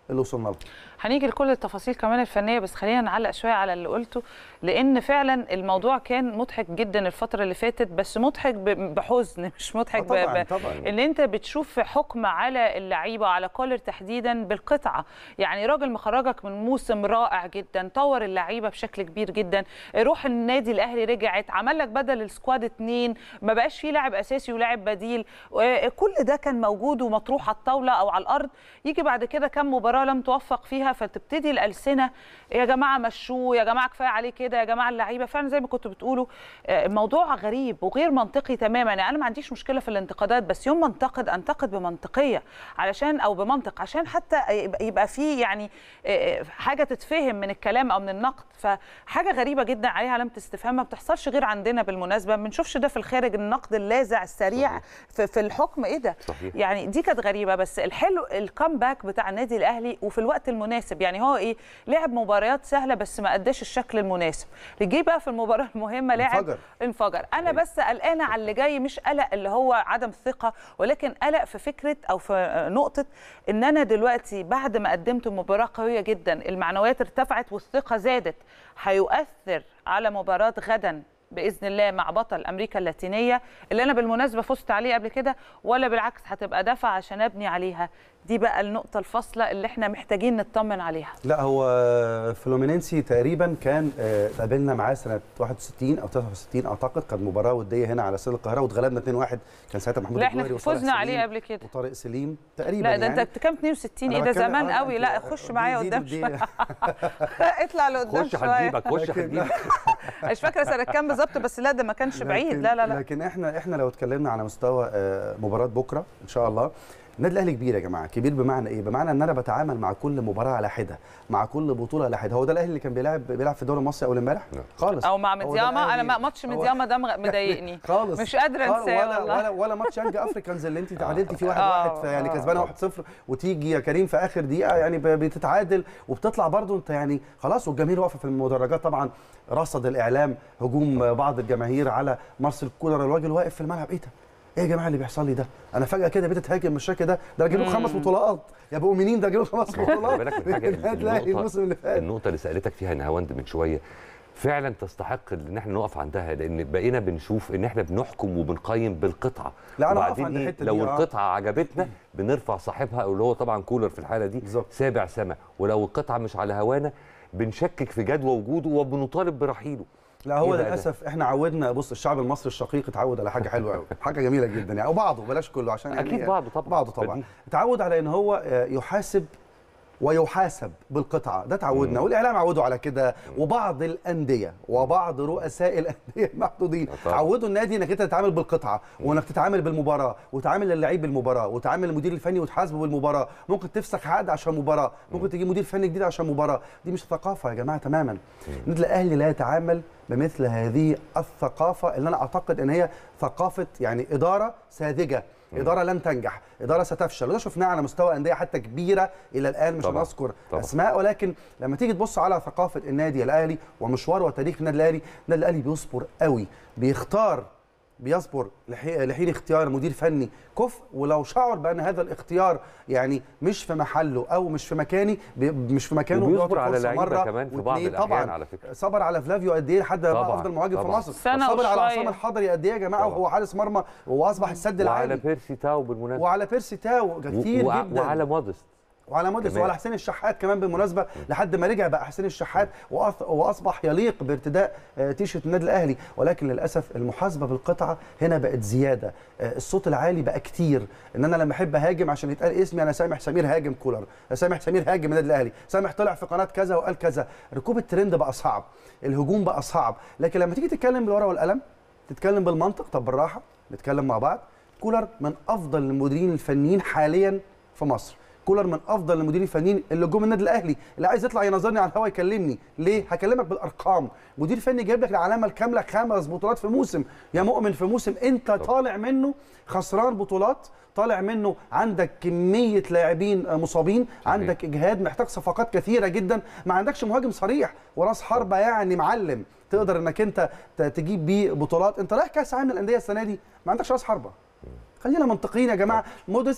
اللي وصلنا له هنيجي لكل التفاصيل كمان الفنيه بس خلينا نعلق شويه على اللي قلته لان فعلا الموضوع كان مضحك جدا الفتره اللي فاتت بس مضحك ب- بحزن مش مضحك ب- طبعاً، ب- طبعاً. ان انت بتشوف حكم على اللعيبه وعلى كولر تحديدا بالقطعه يعني راجل مخرجك من موسم رائع جدا طور اللعيبه بشكل كبير جدا روح النادي الاهلي رجعت عمل لك بدل السكواد اتنين ما بقاش فيه لاعب اساسي ولاعب بديل و- كل ده كان موجود ومطروح على الطاوله او على الارض يجي بعد كده كم مباراه لم توفق فيها فتبتدي الالسنه يا جماعه مشوه يا جماعه كفايه عليه كده يا جماعه اللعيبه فعلا زي ما كنتوا بتقولوا آه، الموضوع غريب وغير منطقي تماما يعني انا ما عنديش مشكله في الانتقادات بس يوم ما انتقد انتقد بمنطقيه علشان او بمنطق عشان حتى يبقى- يبقى في يعني آه، حاجه تتفهم من الكلام او من النقد فحاجه غريبه جدا عليها علامه استفهام ما بتحصلش غير عندنا بالمناسبه ما بنشوفش ده في الخارج النقد اللاذع السريع في, في الحكم ايه ده صحيح. يعني دي كانت غريبه بس الحلو الكامباك بتاع النادي الاهلي وفي الوقت المناسب يعني هو ايه لعب مباريات سهله بس ما اداش الشكل المناسب جه بقى في المباراه المهمه لاعب انفجر. انفجر انا بس قلقانه على اللي جاي مش قلق اللي هو عدم ثقه ولكن قلق في فكره او في نقطه ان انا دلوقتي بعد ما قدمت مباراه قويه جدا المعنويات ارتفعت والثقه زادت هيؤثر على مباراه غدا باذن الله مع بطل امريكا اللاتينيه اللي انا بالمناسبه فزت عليه قبل كده ولا بالعكس هتبقى دفع عشان ابني عليها دي بقى النقطه الفاصله اللي احنا محتاجين نطمن عليها لا هو فلومينينسي تقريبا كان آه، اتقابلنا معاه سنه 61 او 63 اعتقد كانت مباراه وديه هنا على استاد القاهره واتغلبنا 2-1 كان ساعتها محمود لا احنا الجوهري وصالح فزنا عليه سليم قبل كده وطارق سليم تقريبا لا ده يعني انت كام 62 ايه أنا ده بتكلم- زمان آه، قوي أنت- لا خش معايا دي- قدام دي- شويه اطلع لقدام خش شويه هنجيبك خش لكن- هنجيبك مش فاكره سنه كام بالظبط بس لا ده ما كانش بعيد لا لا لا لكن احنا احنا لو اتكلمنا على مستوى آه، مباراه بكره ان شاء الله النادي الاهلي كبير يا جماعه كبير بمعنى ايه بمعنى ان انا بتعامل مع كل مباراه على حده مع كل بطوله على حده هو ده الاهلي اللي كان بيلعب بيلعب في الدوري المصري اول امبارح خالص او مع هو ده مدياما انا الأهلي. ما- ماتش هو- مدياما ده مغ- مضايقني خالص مش قادره خالص. انساه ولا والله ولا ولا ماتش يانج افريكانز اللي انت تعادلتي فيه 1-1 آه، يعني آه. كسبانه 1-0 وتيجي يا كريم في اخر دقيقه يعني ب- بتتعادل وبتطلع برضو انت يعني خلاص والجماهير واقفه في المدرجات طبعا رصد الاعلام هجوم بعض الجماهير على مارسيل كولر الراجل واقف في الملعب ايه ده؟ ايه يا جماعه اللي بيحصل لي ده؟ انا فجاه كده بقيت اتهاجم بالشكل ده ده انا جايب له خمس بطولات يا ابو منين ده جايب له خمس خلي بطولات بالك من حاجه النادي الأهلي الموسم اللي فات النقطه اللي سالتك فيها نهاوند من شويه فعلا تستحق ان احنا نقف عندها لان بقينا بنشوف ان احنا بنحكم وبنقيم بالقطعه لا، أنا أقف وبعدين عند إيه، الحتة لو دي، آه. القطعه عجبتنا بنرفع صاحبها اللي هو طبعا كولر في الحاله دي بالظبط. سابع سما ولو القطعه مش على هوانا بنشكك في جدوى وجوده وبنطالب برحيله لا هو إيه بقى ده؟ للاسف احنا عودنا بص الشعب المصري الشقيق اتعود على حاجه حلوه قوي حاجه جميله جدا يعني او بعضه بلاش كله عشان يعني أكيد بعضه طبعاً. بعضه طبعا بديهي. اتعود على ان هو آه، يحاسب ويحاسب بالقطعه ده تعودنا مم. والاعلام عودوا على كده وبعض الانديه وبعض رؤساء الانديه المحدودين طبعاً. عودوا النادي انك انت تتعامل بالقطعه وانك تتعامل بالمباراه وتعامل اللعيب بالمباراه وتعامل المدير الفني وتحاسبه بالمباراه ممكن تفسخ عقد عشان مباراه ممكن تجيب مدير فني جديد عشان مباراه دي مش ثقافه يا جماعه تماما النادي الاهلي لا يتعامل بمثل هذه الثقافه اللي انا اعتقد ان هي ثقافه يعني اداره ساذجه اداره لن تنجح اداره ستفشل وده شفناه على مستوى انديه حتى كبيره الى الان مش طبعاً. هنذكر طبعاً. اسماء ولكن لما تيجي تبص على ثقافه النادي الاهلي ومشوار وتاريخ النادي الاهلي النادي الاهلي بيصبر قوي بيختار بيصبر لحي- لحين اختيار مدير فني كفء ولو شعر بان هذا الاختيار يعني مش في محله او مش في مكاني بي- مش في مكانه وبيصبر بيعطي على فرصة لعيبة مرة كمان في بعض واتنين. الأحيان طبعا على فكرة. صبر على فلافيو قد ايه لحد ما بقى طبعاً، افضل مهاجم في طبعاً. مصر سنة صبر على وشوية. عصام الحضري قد ايه يا جماعه طبعاً. وهو حارس مرمى واصبح السد وعلى العالي بيرسي تاو بالمناسبه وعلى بيرسي تاو كتير وع- جدا وعلى مودست وعلى موديس كمان. وعلى حسين الشحات كمان بالمناسبه لحد ما رجع بقى حسين الشحات وأص- واصبح يليق بارتداء آه، تيشيرت النادي الاهلي ولكن للاسف المحاسبه بالقطعه هنا بقت زياده آه، الصوت العالي بقى كتير ان انا لما احب هاجم عشان يتقال اسمي انا سامح سمير هاجم كولر سامح سمير هاجم النادي الاهلي سامح طلع في قناه كذا وقال كذا ركوب الترند بقى صعب الهجوم بقى صعب لكن لما تيجي تتكلم بالورقه والقلم تتكلم بالمنطق طب بالراحه نتكلم مع بعض كولر من افضل المديرين الفنيين حاليا في مصر كولر من افضل المديرين الفنيين اللي جم النادي الاهلي اللي عايز يطلع يناظرني على الهوا يكلمني ليه هكلمك بالارقام مدير فني جايب لك العلامه الكامله خمس بطولات في موسم يا مؤمن في موسم انت طالع منه خسران بطولات طالع منه عندك كميه لاعبين مصابين عندك اجهاد محتاج صفقات كثيره جدا ما عندكش مهاجم صريح وراس حربه يعني معلم تقدر انك انت ت- تجيب بيه بطولات انت رايح كاس عالم للانديه السنه دي ما عندكش راس حربه خلينا منطقيين يا جماعه مودست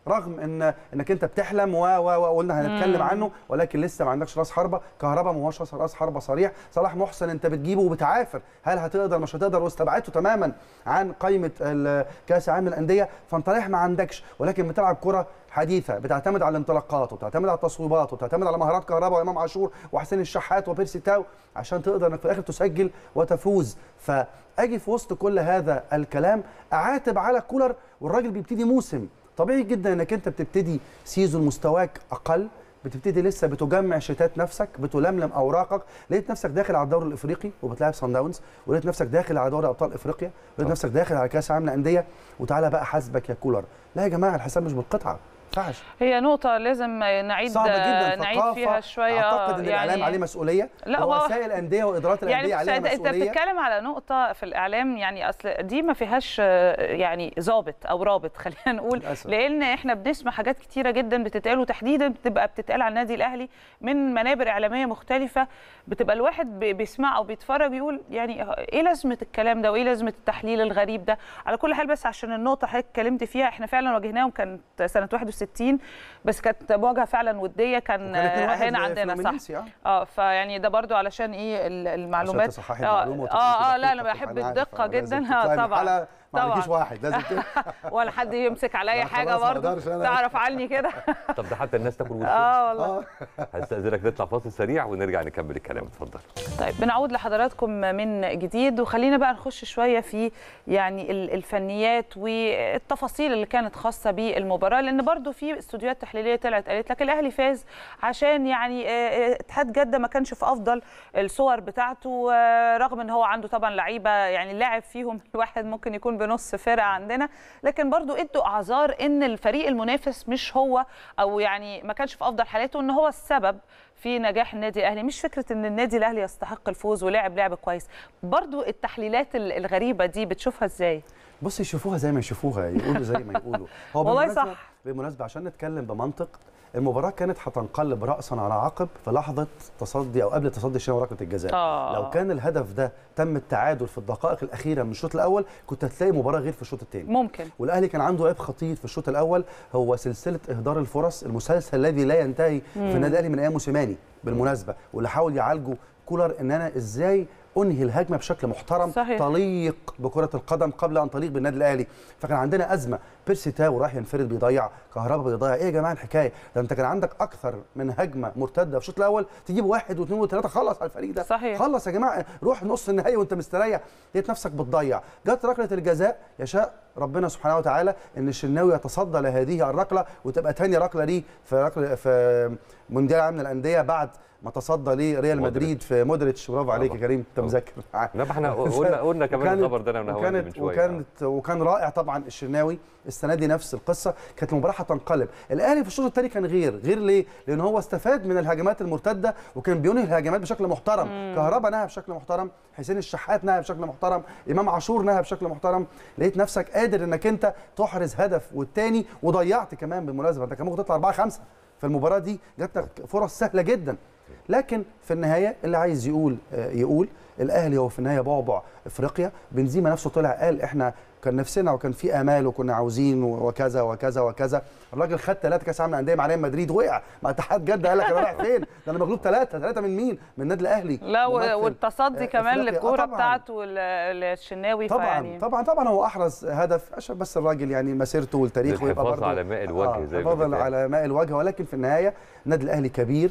رغم ان انك انت بتحلم و- و- وقلنا هنتكلم مم. عنه ولكن لسه ما عندكش راس حربه كهربا ما هوش راس- راس حربه صريح صلاح محسن انت بتجيبه وبتعافر هل هتقدر مش هتقدر واستبعدته تماما عن قائمه ال- كاس العالم للانديه فانت رايح ما عندكش ولكن بتلعب كره حديثه بتعتمد على الانطلاقات وبتعتمد على التصويبات وبتعتمد على مهارات كهربا وامام عاشور وحسين الشحات وبيرسي تاو عشان تقدر انك في الاخر تسجل وتفوز فاجي في وسط كل هذا الكلام اعاتب على كولر والراجل بيبتدي موسم طبيعي جدا انك انت بتبتدي سيزون مستواك اقل بتبتدي لسه بتجمع شتات نفسك بتلملم اوراقك لقيت نفسك داخل على الدوري الافريقي وبتلاعب صن داونز ولقيت نفسك داخل على دوري ابطال افريقيا ولقيت نفسك داخل على كاس العالم للانديه وتعالى بقى حاسبك يا كولر لا يا جماعه الحساب مش بالقطعه ما ينفعش هي نقطة لازم نعيد صعبه جدا نعيد ثقافة فيها شوية اعتقد ان الاعلام عليه مسؤوليه لا، هو- ورؤساء الانديه وادارات الانديه يعني بص، عليها انت انت مسؤوليه بتتكلم على نقطة في الإعلام يعني أصل دي ما فيهاش آه، يعني ضابط أو رابط خلينا نقول للأسف. لأن احنا بنسمع حاجات كتيرة جدا بتتقال وتحديدا بتبقى بتتقال على النادي الأهلي من منابر إعلامية مختلفة بتبقى الواحد بي- بيسمع أو بيتفرج يقول يعني إيه لازمة الكلام ده وإيه لازمة التحليل الغريب ده على كل حال بس عشان النقطة حضرتك اتكلمت فيها احنا فعلا واجهناهم كانت سنة 61 بس كانت مواجهة فعلا ودية كان وكان 2-1 هنا عندنا لفلومينينسي، صح آه. اه فيعني ده برضو علشان ايه ال- المعلومات تصححي اه المعلومة وتبقي اه, آه لا دقيقة انا طبعاً، بحب أنا عارف، الدقه آه، لازم جدا تطلعي اه من طبعا الحلقة ما عندكيش طبعاً. واحد لازم كده ولا حد يمسك عليا لا، حاجه خلاص، ما برضو أقدرش أنا. تعرف عني كده طب ده حتى الناس تاكل وتشرب اه والله هستاذنك نطلع فاصل سريع ونرجع نكمل الكلام اتفضل طيب بنعود لحضراتكم من جديد وخلينا بقى نخش شويه في يعني ال- الفنيات والتفاصيل اللي كانت خاصه بالمباراه لان برضو في استوديوهات تحليليه طلعت قالت لك الاهلي فاز عشان يعني آه، آه، اتحاد جده ما كانش في افضل الصور بتاعته آه، رغم ان هو عنده طبعا لعيبه يعني اللاعب فيهم الواحد ممكن يكون بنص فرقه عندنا لكن برضو ادوا اعذار ان الفريق المنافس مش هو او يعني ما كانش في افضل حالاته ان هو السبب في نجاح النادي الاهلي مش فكره ان النادي الاهلي يستحق الفوز ولعب لعب كويس برضو التحليلات ال- الغريبه دي بتشوفها ازاي بص يشوفوها زي ما يشوفوها يقولوا زي ما يقولوا والله بالمناسبة- صح. بالمناسبه عشان نتكلم بمنطق المباراه كانت هتنقلب راسا على عقب في لحظه تصدي او قبل تصدي الشناوي ركله الجزاء آه. لو كان الهدف ده تم التعادل في الدقائق الاخيره من الشوط الاول كنت هتلاقي مباراه غير في الشوط الثاني ممكن والاهلي كان عنده عيب خطير في الشوط الاول هو سلسله اهدار الفرص المسلسل الذي لا ينتهي في مم. النادي الاهلي من ايام موسيماني بالمناسبه واللي حاول يعالجه كولر ان انا ازاي انهي الهجمه بشكل محترم صحيح. تليق بكره القدم قبل ان تليق بالنادي الاهلي فكان عندنا ازمه بيرسي تاو راح ينفرد بيضيع كهربا بيضيع ايه يا جماعه الحكايه ده انت كان عندك اكثر من هجمه مرتده في الشوط الاول تجيب واحد واثنين وثلاثه خلص على الفريق ده صحيح. خلص يا جماعه روح نص النهائي وانت مستريح لقيت نفسك بتضيع جت ركله الجزاء يشاء ربنا سبحانه وتعالى ان الشناوي يتصدى لهذه الركله وتبقى ثاني ركله ليه في ركله في مونديال العالم للانديه بعد ما تصدى لريال مدريد في مودريتش برافو عليك يا كريم انت مذاكر لا ما احنا قلنا قلنا كمان وكانت- الخبر ده انا ونهاوند من وكانت شويه وكانت وكان رائع طبعا الشناوي السنه دي نفس القصه كانت المباراه هتنقلب الاهلي في الشوط الثاني كان غير غير ليه لان هو استفاد من الهجمات المرتده وكان بينهي الهجمات بشكل محترم مم. كهربا نهى بشكل محترم حسين الشحات نهى بشكل محترم امام عاشور نهى بشكل محترم لقيت نفسك قادر انك انت تحرز هدف والتاني وضيعت كمان بالمناسبه انت كان ممكن تطلع 4 5 في المباراه دي جات لك فرص سهله جدا لكن في النهايه اللي عايز يقول آه، يقول الاهلي هو في النهايه بعبع افريقيا بنزيما نفسه طلع قال احنا كان نفسنا وكان في امال وكنا عاوزين وكذا وكذا وكذا الراجل خد ثلاثه كاس عالم الانديه مع ريال مدريد وقع مع اتحاد جده قال لك انا رايح فين ده انا مغلوب ثلاثه ثلاثه من مين من النادي الاهلي لا ممثل، و- والتصدي آه، كمان أفريقيا. آه، للكوره طبعاً. بتاعته ل- للشناوي طبعا فيعني طبعا طبعا هو احرز هدف عشان بس الراجل يعني مسيرته والتاريخ ويبقى للحفاظ برضه على ماء الوجه زي ما حفاظا بيتقال. على ماء الوجه ولكن في النهايه النادي الاهلي كبير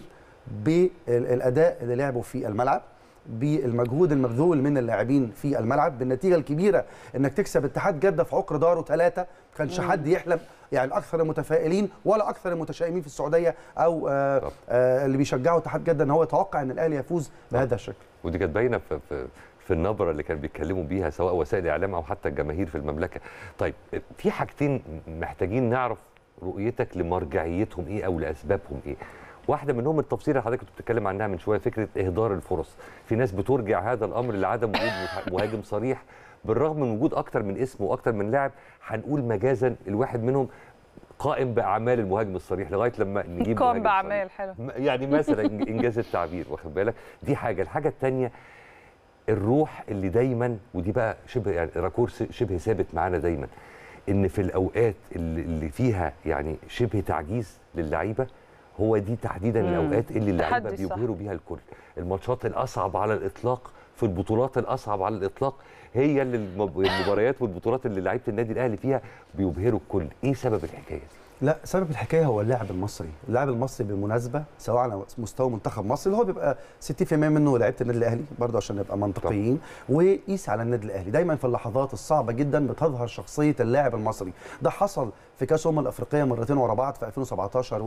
بالاداء اللي لعبه في الملعب بالمجهود المبذول من اللاعبين في الملعب بالنتيجه الكبيره انك تكسب اتحاد جده في عقر داره ثلاثه ما كانش مم. حد يحلم يعني اكثر المتفائلين ولا اكثر المتشائمين في السعوديه او آه آه اللي بيشجعوا اتحاد جده ان هو يتوقع ان الاهلي يفوز بهذا الشكل ودي كانت باينه في, في في النبره اللي كانوا بيتكلموا بيها سواء وسائل الاعلام او حتى الجماهير في المملكه. طيب في حاجتين محتاجين نعرف رؤيتك لمرجعيتهم ايه او لاسبابهم ايه. واحده منهم التفصيل اللي حضرتك كنت بتتكلم عنها من شويه فكره اهدار الفرص. في ناس بترجع هذا الامر لعدم وجود مه- مهاجم صريح بالرغم من وجود اكتر من اسم واكتر من لاعب هنقول مجازا الواحد منهم قائم باعمال المهاجم الصريح لغايه لما نجيب قام مهاجم باعمال حلو م- يعني مثلا إن- انجاز التعبير واخد بالك دي حاجه الحاجه الثانيه الروح اللي دايما ودي بقى شبه يعني راكور س- شبه ثابت معانا دايما ان في الاوقات اللي اللي فيها يعني شبه تعجيز للعيبه هو دي تحديدا مم. الاوقات اللي اللعيبه تحدي، صح. بيبهروا بيها الكل الماتشات الاصعب على الاطلاق في البطولات الاصعب على الاطلاق هي اللي المب- المباريات والبطولات اللي لعيبه النادي الاهلي فيها بيبهروا الكل ايه سبب الحكايه دي لا سبب الحكايه هو اللاعب المصري، اللاعب المصري بالمناسبه سواء على مستوى منتخب مصر اللي هو بيبقى 60% منه لعيبه النادي الاهلي برضه عشان نبقى منطقيين وقيس على النادي الاهلي، دايما في اللحظات الصعبه جدا بتظهر شخصيه اللاعب المصري، ده حصل في كاس الامم الافريقيه مرتين ورا بعض في 2017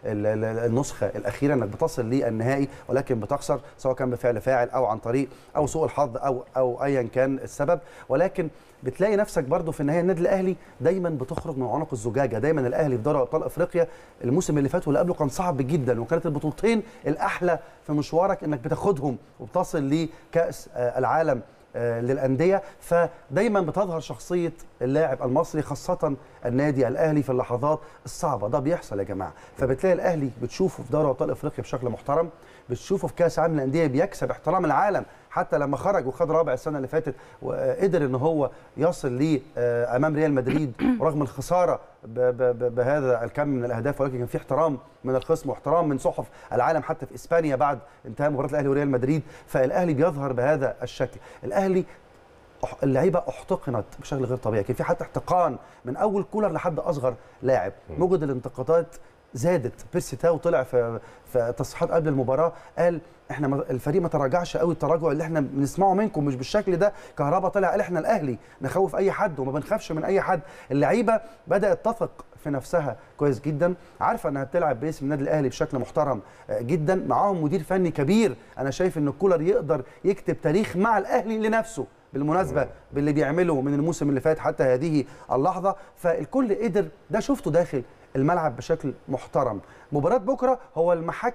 والنسخه الاخيره انك بتصل للنهائي ولكن بتخسر سواء كان بفعل فاعل او عن طريق او سوء الحظ او او ايا كان السبب ولكن بتلاقي نفسك برضو في النهايه النادي الاهلي دايما بتخرج من عنق الزجاجه دايما الاهلي في دوري ابطال افريقيا الموسم اللي فات واللي قبله كان صعب جدا وكانت البطولتين الاحلى في مشوارك انك بتاخدهم وبتصل لكاس آه، العالم آه، للانديه فدايما بتظهر شخصيه اللاعب المصري خاصه النادي الاهلي في اللحظات الصعبه ده بيحصل يا جماعه فبتلاقي الاهلي بتشوفه في دوري ابطال افريقيا بشكل محترم بتشوفه في كاس عالم الانديه بيكسب احترام العالم حتى لما خرج وخد رابع السنه اللي فاتت وقدر ان هو يصل ليه آه، امام ريال مدريد ورغم الخساره ب- ب- ب- بهذا الكم من الاهداف ولكن كان في احترام من الخصم واحترام من صحف العالم حتى في اسبانيا بعد انتهاء مباراه الاهلي وريال مدريد فالاهلي بيظهر بهذا الشكل الاهلي أح- اللعيبه احتقنت بشكل غير طبيعي كان في حتى احتقان من اول كولر لحد اصغر لاعب موجد الانتقادات زادت بيرسي تاو طلع في في تصريحات قبل المباراه قال احنا ما- الفريق ما تراجعش قوي التراجع اللي احنا بنسمعه منكم مش بالشكل ده كهربا طلع قال احنا الاهلي نخوف اي حد وما بنخافش من اي حد اللعيبه بدات تثق في نفسها كويس جدا عارفه انها بتلعب باسم النادي الاهلي بشكل محترم آه، جدا معاهم مدير فني كبير انا شايف ان كولر يقدر يكتب تاريخ مع الاهلي لنفسه بالمناسبه باللي بيعمله من الموسم اللي فات حتى هذه اللحظه فالكل قدر ده شفته داخل الملعب بشكل محترم مباراه بكره هو المحك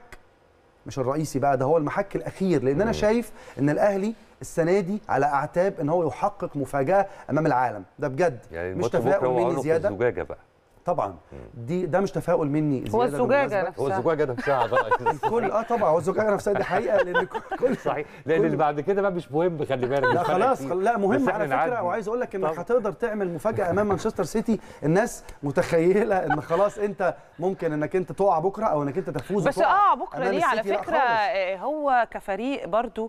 مش الرئيسي بقى ده هو المحك الاخير لان انا شايف ان الاهلي السنه دي على اعتاب ان هو يحقق مفاجاه امام العالم ده بجد يعني مش الماتش بكره تفاؤل هو مني عنق زياده الزجاجه بقى طبعا دي ده مش تفاؤل مني زياده هو الزجاجة بالمناسبة. هو الزجاجه نفسها بقى الكل اه طبعا هو الزجاجه نفسها دي حقيقه لان كل صحيح لان اللي بعد كده بقى مش مهم خلي بالك لا مش فارق خلاص كتير. خل... لا بس مهم إحنا على فكره نعدي. وعايز اقول لك انك طبعا. هتقدر تعمل مفاجاه امام مانشستر سيتي الناس متخيله ان خلاص انت ممكن انك انت تقع بكره او انك انت تفوز بس وتقع اه بكره أمام ليه على السيتي. لا فكره خالص. آه، هو كفريق برضو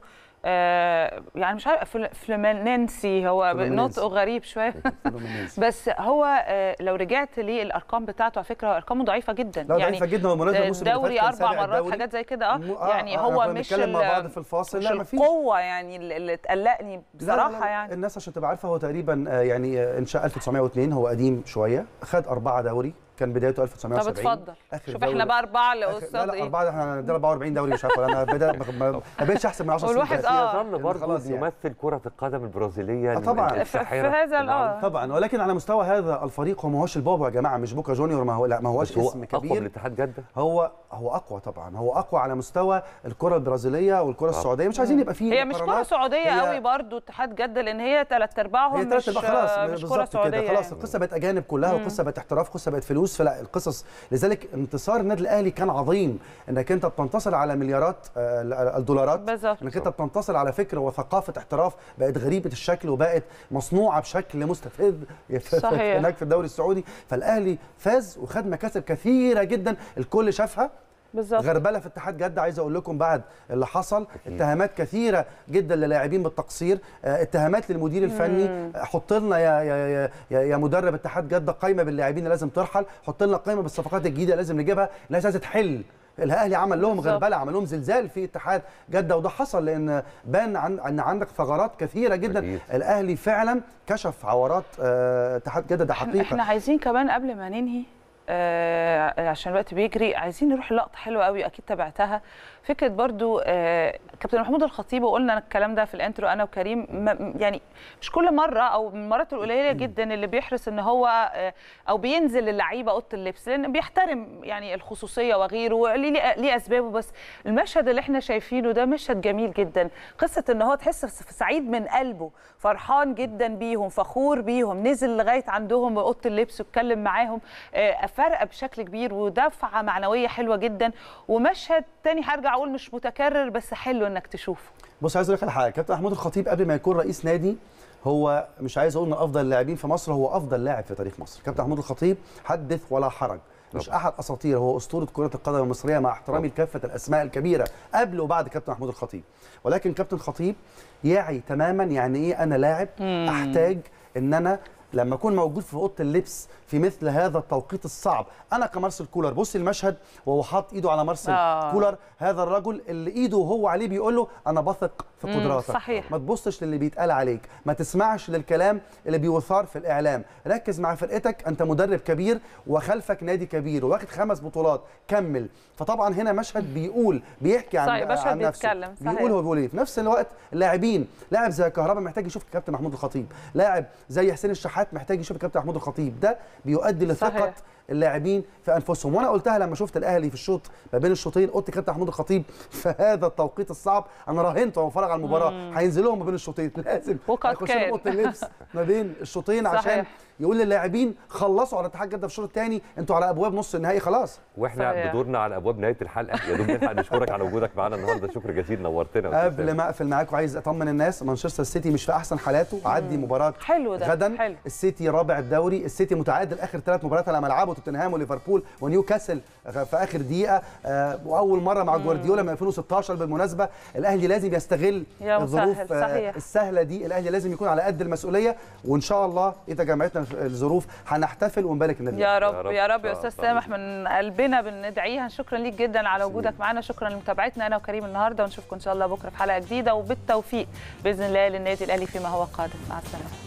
آه، يعني مش عارف فل- فلومينينسي هو فلومينينسي. نطقه غريب شويه فلومينينسي. بس هو آه، لو رجعت للارقام بتاعته على فكره ارقامه ضعيفه جدا لا ضعيفه جدا بالمناسبه الموسم اللي فات دوري كان اربع سابع مرات الدوري. حاجات زي كده اه مو- آه، يعني آه، هو إحنا مش بنتكلم مع ال- بعض في الفاصل مش لا مفيش القوه يعني اللي اللي تقلقني لا، بصراحه لا لا. يعني الناس عشان تبقى عارفه هو تقريبا آه، يعني آه، انشاء 1902 هو قديم شويه خد اربعه دوري كان بدايته 1970 طب اتفضل آخر شوف دوري- احنا بقى اربعه آخر- لا لقصاد لا ايه اربعه ده احنا عندنا 44 دوري مش عارف ولا انا بدا ما- ما ما بقتش احسن من 10 سنين والواحد فاتت. آه. يظل برضه خلاص يعني. يمثل كره القدم البرازيليه آه طبعاً. في- الساحرة في هذا العالم. الاه طبعا ولكن على مستوى هذا الفريق هو ما هوش البابا يا جماعه مش بوكا جونيور ما هو لا ما هوش بس هو اسم اقوى من كبير الاتحاد جده هو هو اقوى طبعا هو اقوى على مستوى الكره البرازيليه والكره السعوديه مش عايزين يبقى فيه هي مش كره مقارنات. سعوديه هي- قوي برضو اتحاد جده لان هي ثلاث ارباعهم هي ثلاث مش ارباع خلاص مش كره بالظبط سعوديه كده خلاص يعني. القصه بقت اجانب كلها والقصه بقت احتراف قصه بقت فلوس فلا القصص لذلك انتصار النادي الاهلي كان عظيم انك انت بتنتصر على مليارات آه، الدولارات بالظبط انك انت بتنتصر على فكر وثقافه احتراف بقت غريبه الشكل وبقت مصنوعه بشكل مستفز صحيح. هناك في الدوري السعودي فالاهلي فاز وخد مكاسب كثيره جدا الكل شافها بالظبط غربله في اتحاد جده عايز اقول لكم بعد اللي حصل اتهامات كثيره جدا للاعبين بالتقصير آه، اتهامات للمدير الفني آه، حط لنا يا يا يا, يا مدرب اتحاد جده قائمه باللاعبين اللي لازم ترحل حط لنا قائمه بالصفقات الجديده اللي لازم نجيبها الناس عايزه تحل الاهلي عمل لهم بالظبط. غربله عمل لهم زلزال في اتحاد جده وده حصل لان بان عن ان عندك ثغرات كثيره جدا أكيد. الاهلي فعلا كشف عورات آه، اتحاد جده ده حقيقه احنا عايزين كمان قبل ما ننهي آه عشان الوقت بيجري عايزين نروح لقطه حلوه قوي اكيد تابعتها فكره برضو آه كابتن محمود الخطيب وقلنا الكلام ده في الانترو انا وكريم ما- يعني مش كل مره او من المرات القليله جدا اللي بيحرص ان هو آه او بينزل للعيبه اوضه اللبس لان بيحترم يعني الخصوصيه وغيره ليه ليه- ليه اسبابه بس المشهد اللي احنا شايفينه ده مشهد جميل جدا قصه ان هو تحس سعيد من قلبه فرحان جدا بيهم فخور بيهم نزل لغايه عندهم اوضه اللبس واتكلم معاهم آه، فرق بشكل كبير ودفعه معنويه حلوه جدا ومشهد تاني هرجع اقول مش متكرر بس حلو انك تشوفه بص عايز اقول لك على حاجه كابتن محمود الخطيب قبل ما يكون رئيس نادي هو مش عايز اقول من افضل اللاعبين في مصر هو افضل لاعب في تاريخ مصر كابتن محمود الخطيب حدث ولا حرج مش احد اساطير هو اسطوره كره القدم المصريه مع احترامي لكافه الاسماء الكبيره قبل وبعد كابتن محمود الخطيب ولكن كابتن خطيب يعي تماما يعني ايه انا لاعب مم. احتاج ان انا لما اكون موجود في اوضه اللبس في مثل هذا التوقيت الصعب انا كمارسيل كولر بص المشهد وهو حاطط ايده على مارسيل آه. كولر هذا الرجل اللي ايده وهو عليه بيقول له انا بثق في مم، قدراتك صحيح. ما تبصش للي بيتقال عليك ما تسمعش للكلام اللي بيثار في الاعلام ركز مع فرقتك انت مدرب كبير وخلفك نادي كبير واخد خمس بطولات كمل فطبعا هنا مشهد بيقول بيحكي عن صحيح، مشهد عن نفسه بيتكلم، صحيح. بيقول هو بيقول ايه في نفس الوقت اللاعبين لاعب زي كهربا محتاج يشوف كابتن محمود الخطيب لاعب زي حسين الشحات محتاج يشوف كابتن محمود الخطيب ده بيؤدي لثقه صحيح. اللاعبين في انفسهم وانا قلتها لما شفت الاهلي في الشوط ما بين الشوطين قلت كابتن محمود الخطيب في هذا التوقيت الصعب انا راهنت وانا بتفرج على المباراه مم. هينزلوهم ما بين الشوطين لازم وقد هيخشوا كان. اوضه اللبس ما بين الشوطين عشان صحيح. يقول للاعبين خلصوا على اتحاد جده في الشوط الثاني انتوا على ابواب نص النهائي خلاص واحنا صحيح. بدورنا على ابواب نهايه الحلقه يا دوب نلحق نشكرك على وجودك معانا النهارده شكر جزيل نورتنا يا أستاذ قبل سامح. ما اقفل معاكم عايز اطمن الناس مانشستر سيتي مش في احسن حالاته عدي مباراه حلو ده غدا حلو السيتي رابع الدوري السيتي متعادل اخر ثلاث مباريات على ملعبه توتنهام وليفربول ونيوكاسل في اخر دقيقه آه، واول مره مع جوارديولا من 2016 بالمناسبه الاهلي لازم يستغل يا الظروف مسهل، آه، صحيح. السهله دي الاهلي لازم يكون على قد المسؤوليه وان شاء الله اذا جمعتنا الظروف هنحتفل ونبارك النادي يا الأهلي. رب يا رب يا إن شاء استاذ الله. سامح من قلبنا بندعيها شكرا ليك جدا على وجودك معنا شكرا لمتابعتنا انا وكريم النهارده ونشوفكم ان شاء الله بكره في حلقه جديده وبالتوفيق باذن الله للنادي الاهلي فيما هو قادم مع السلامه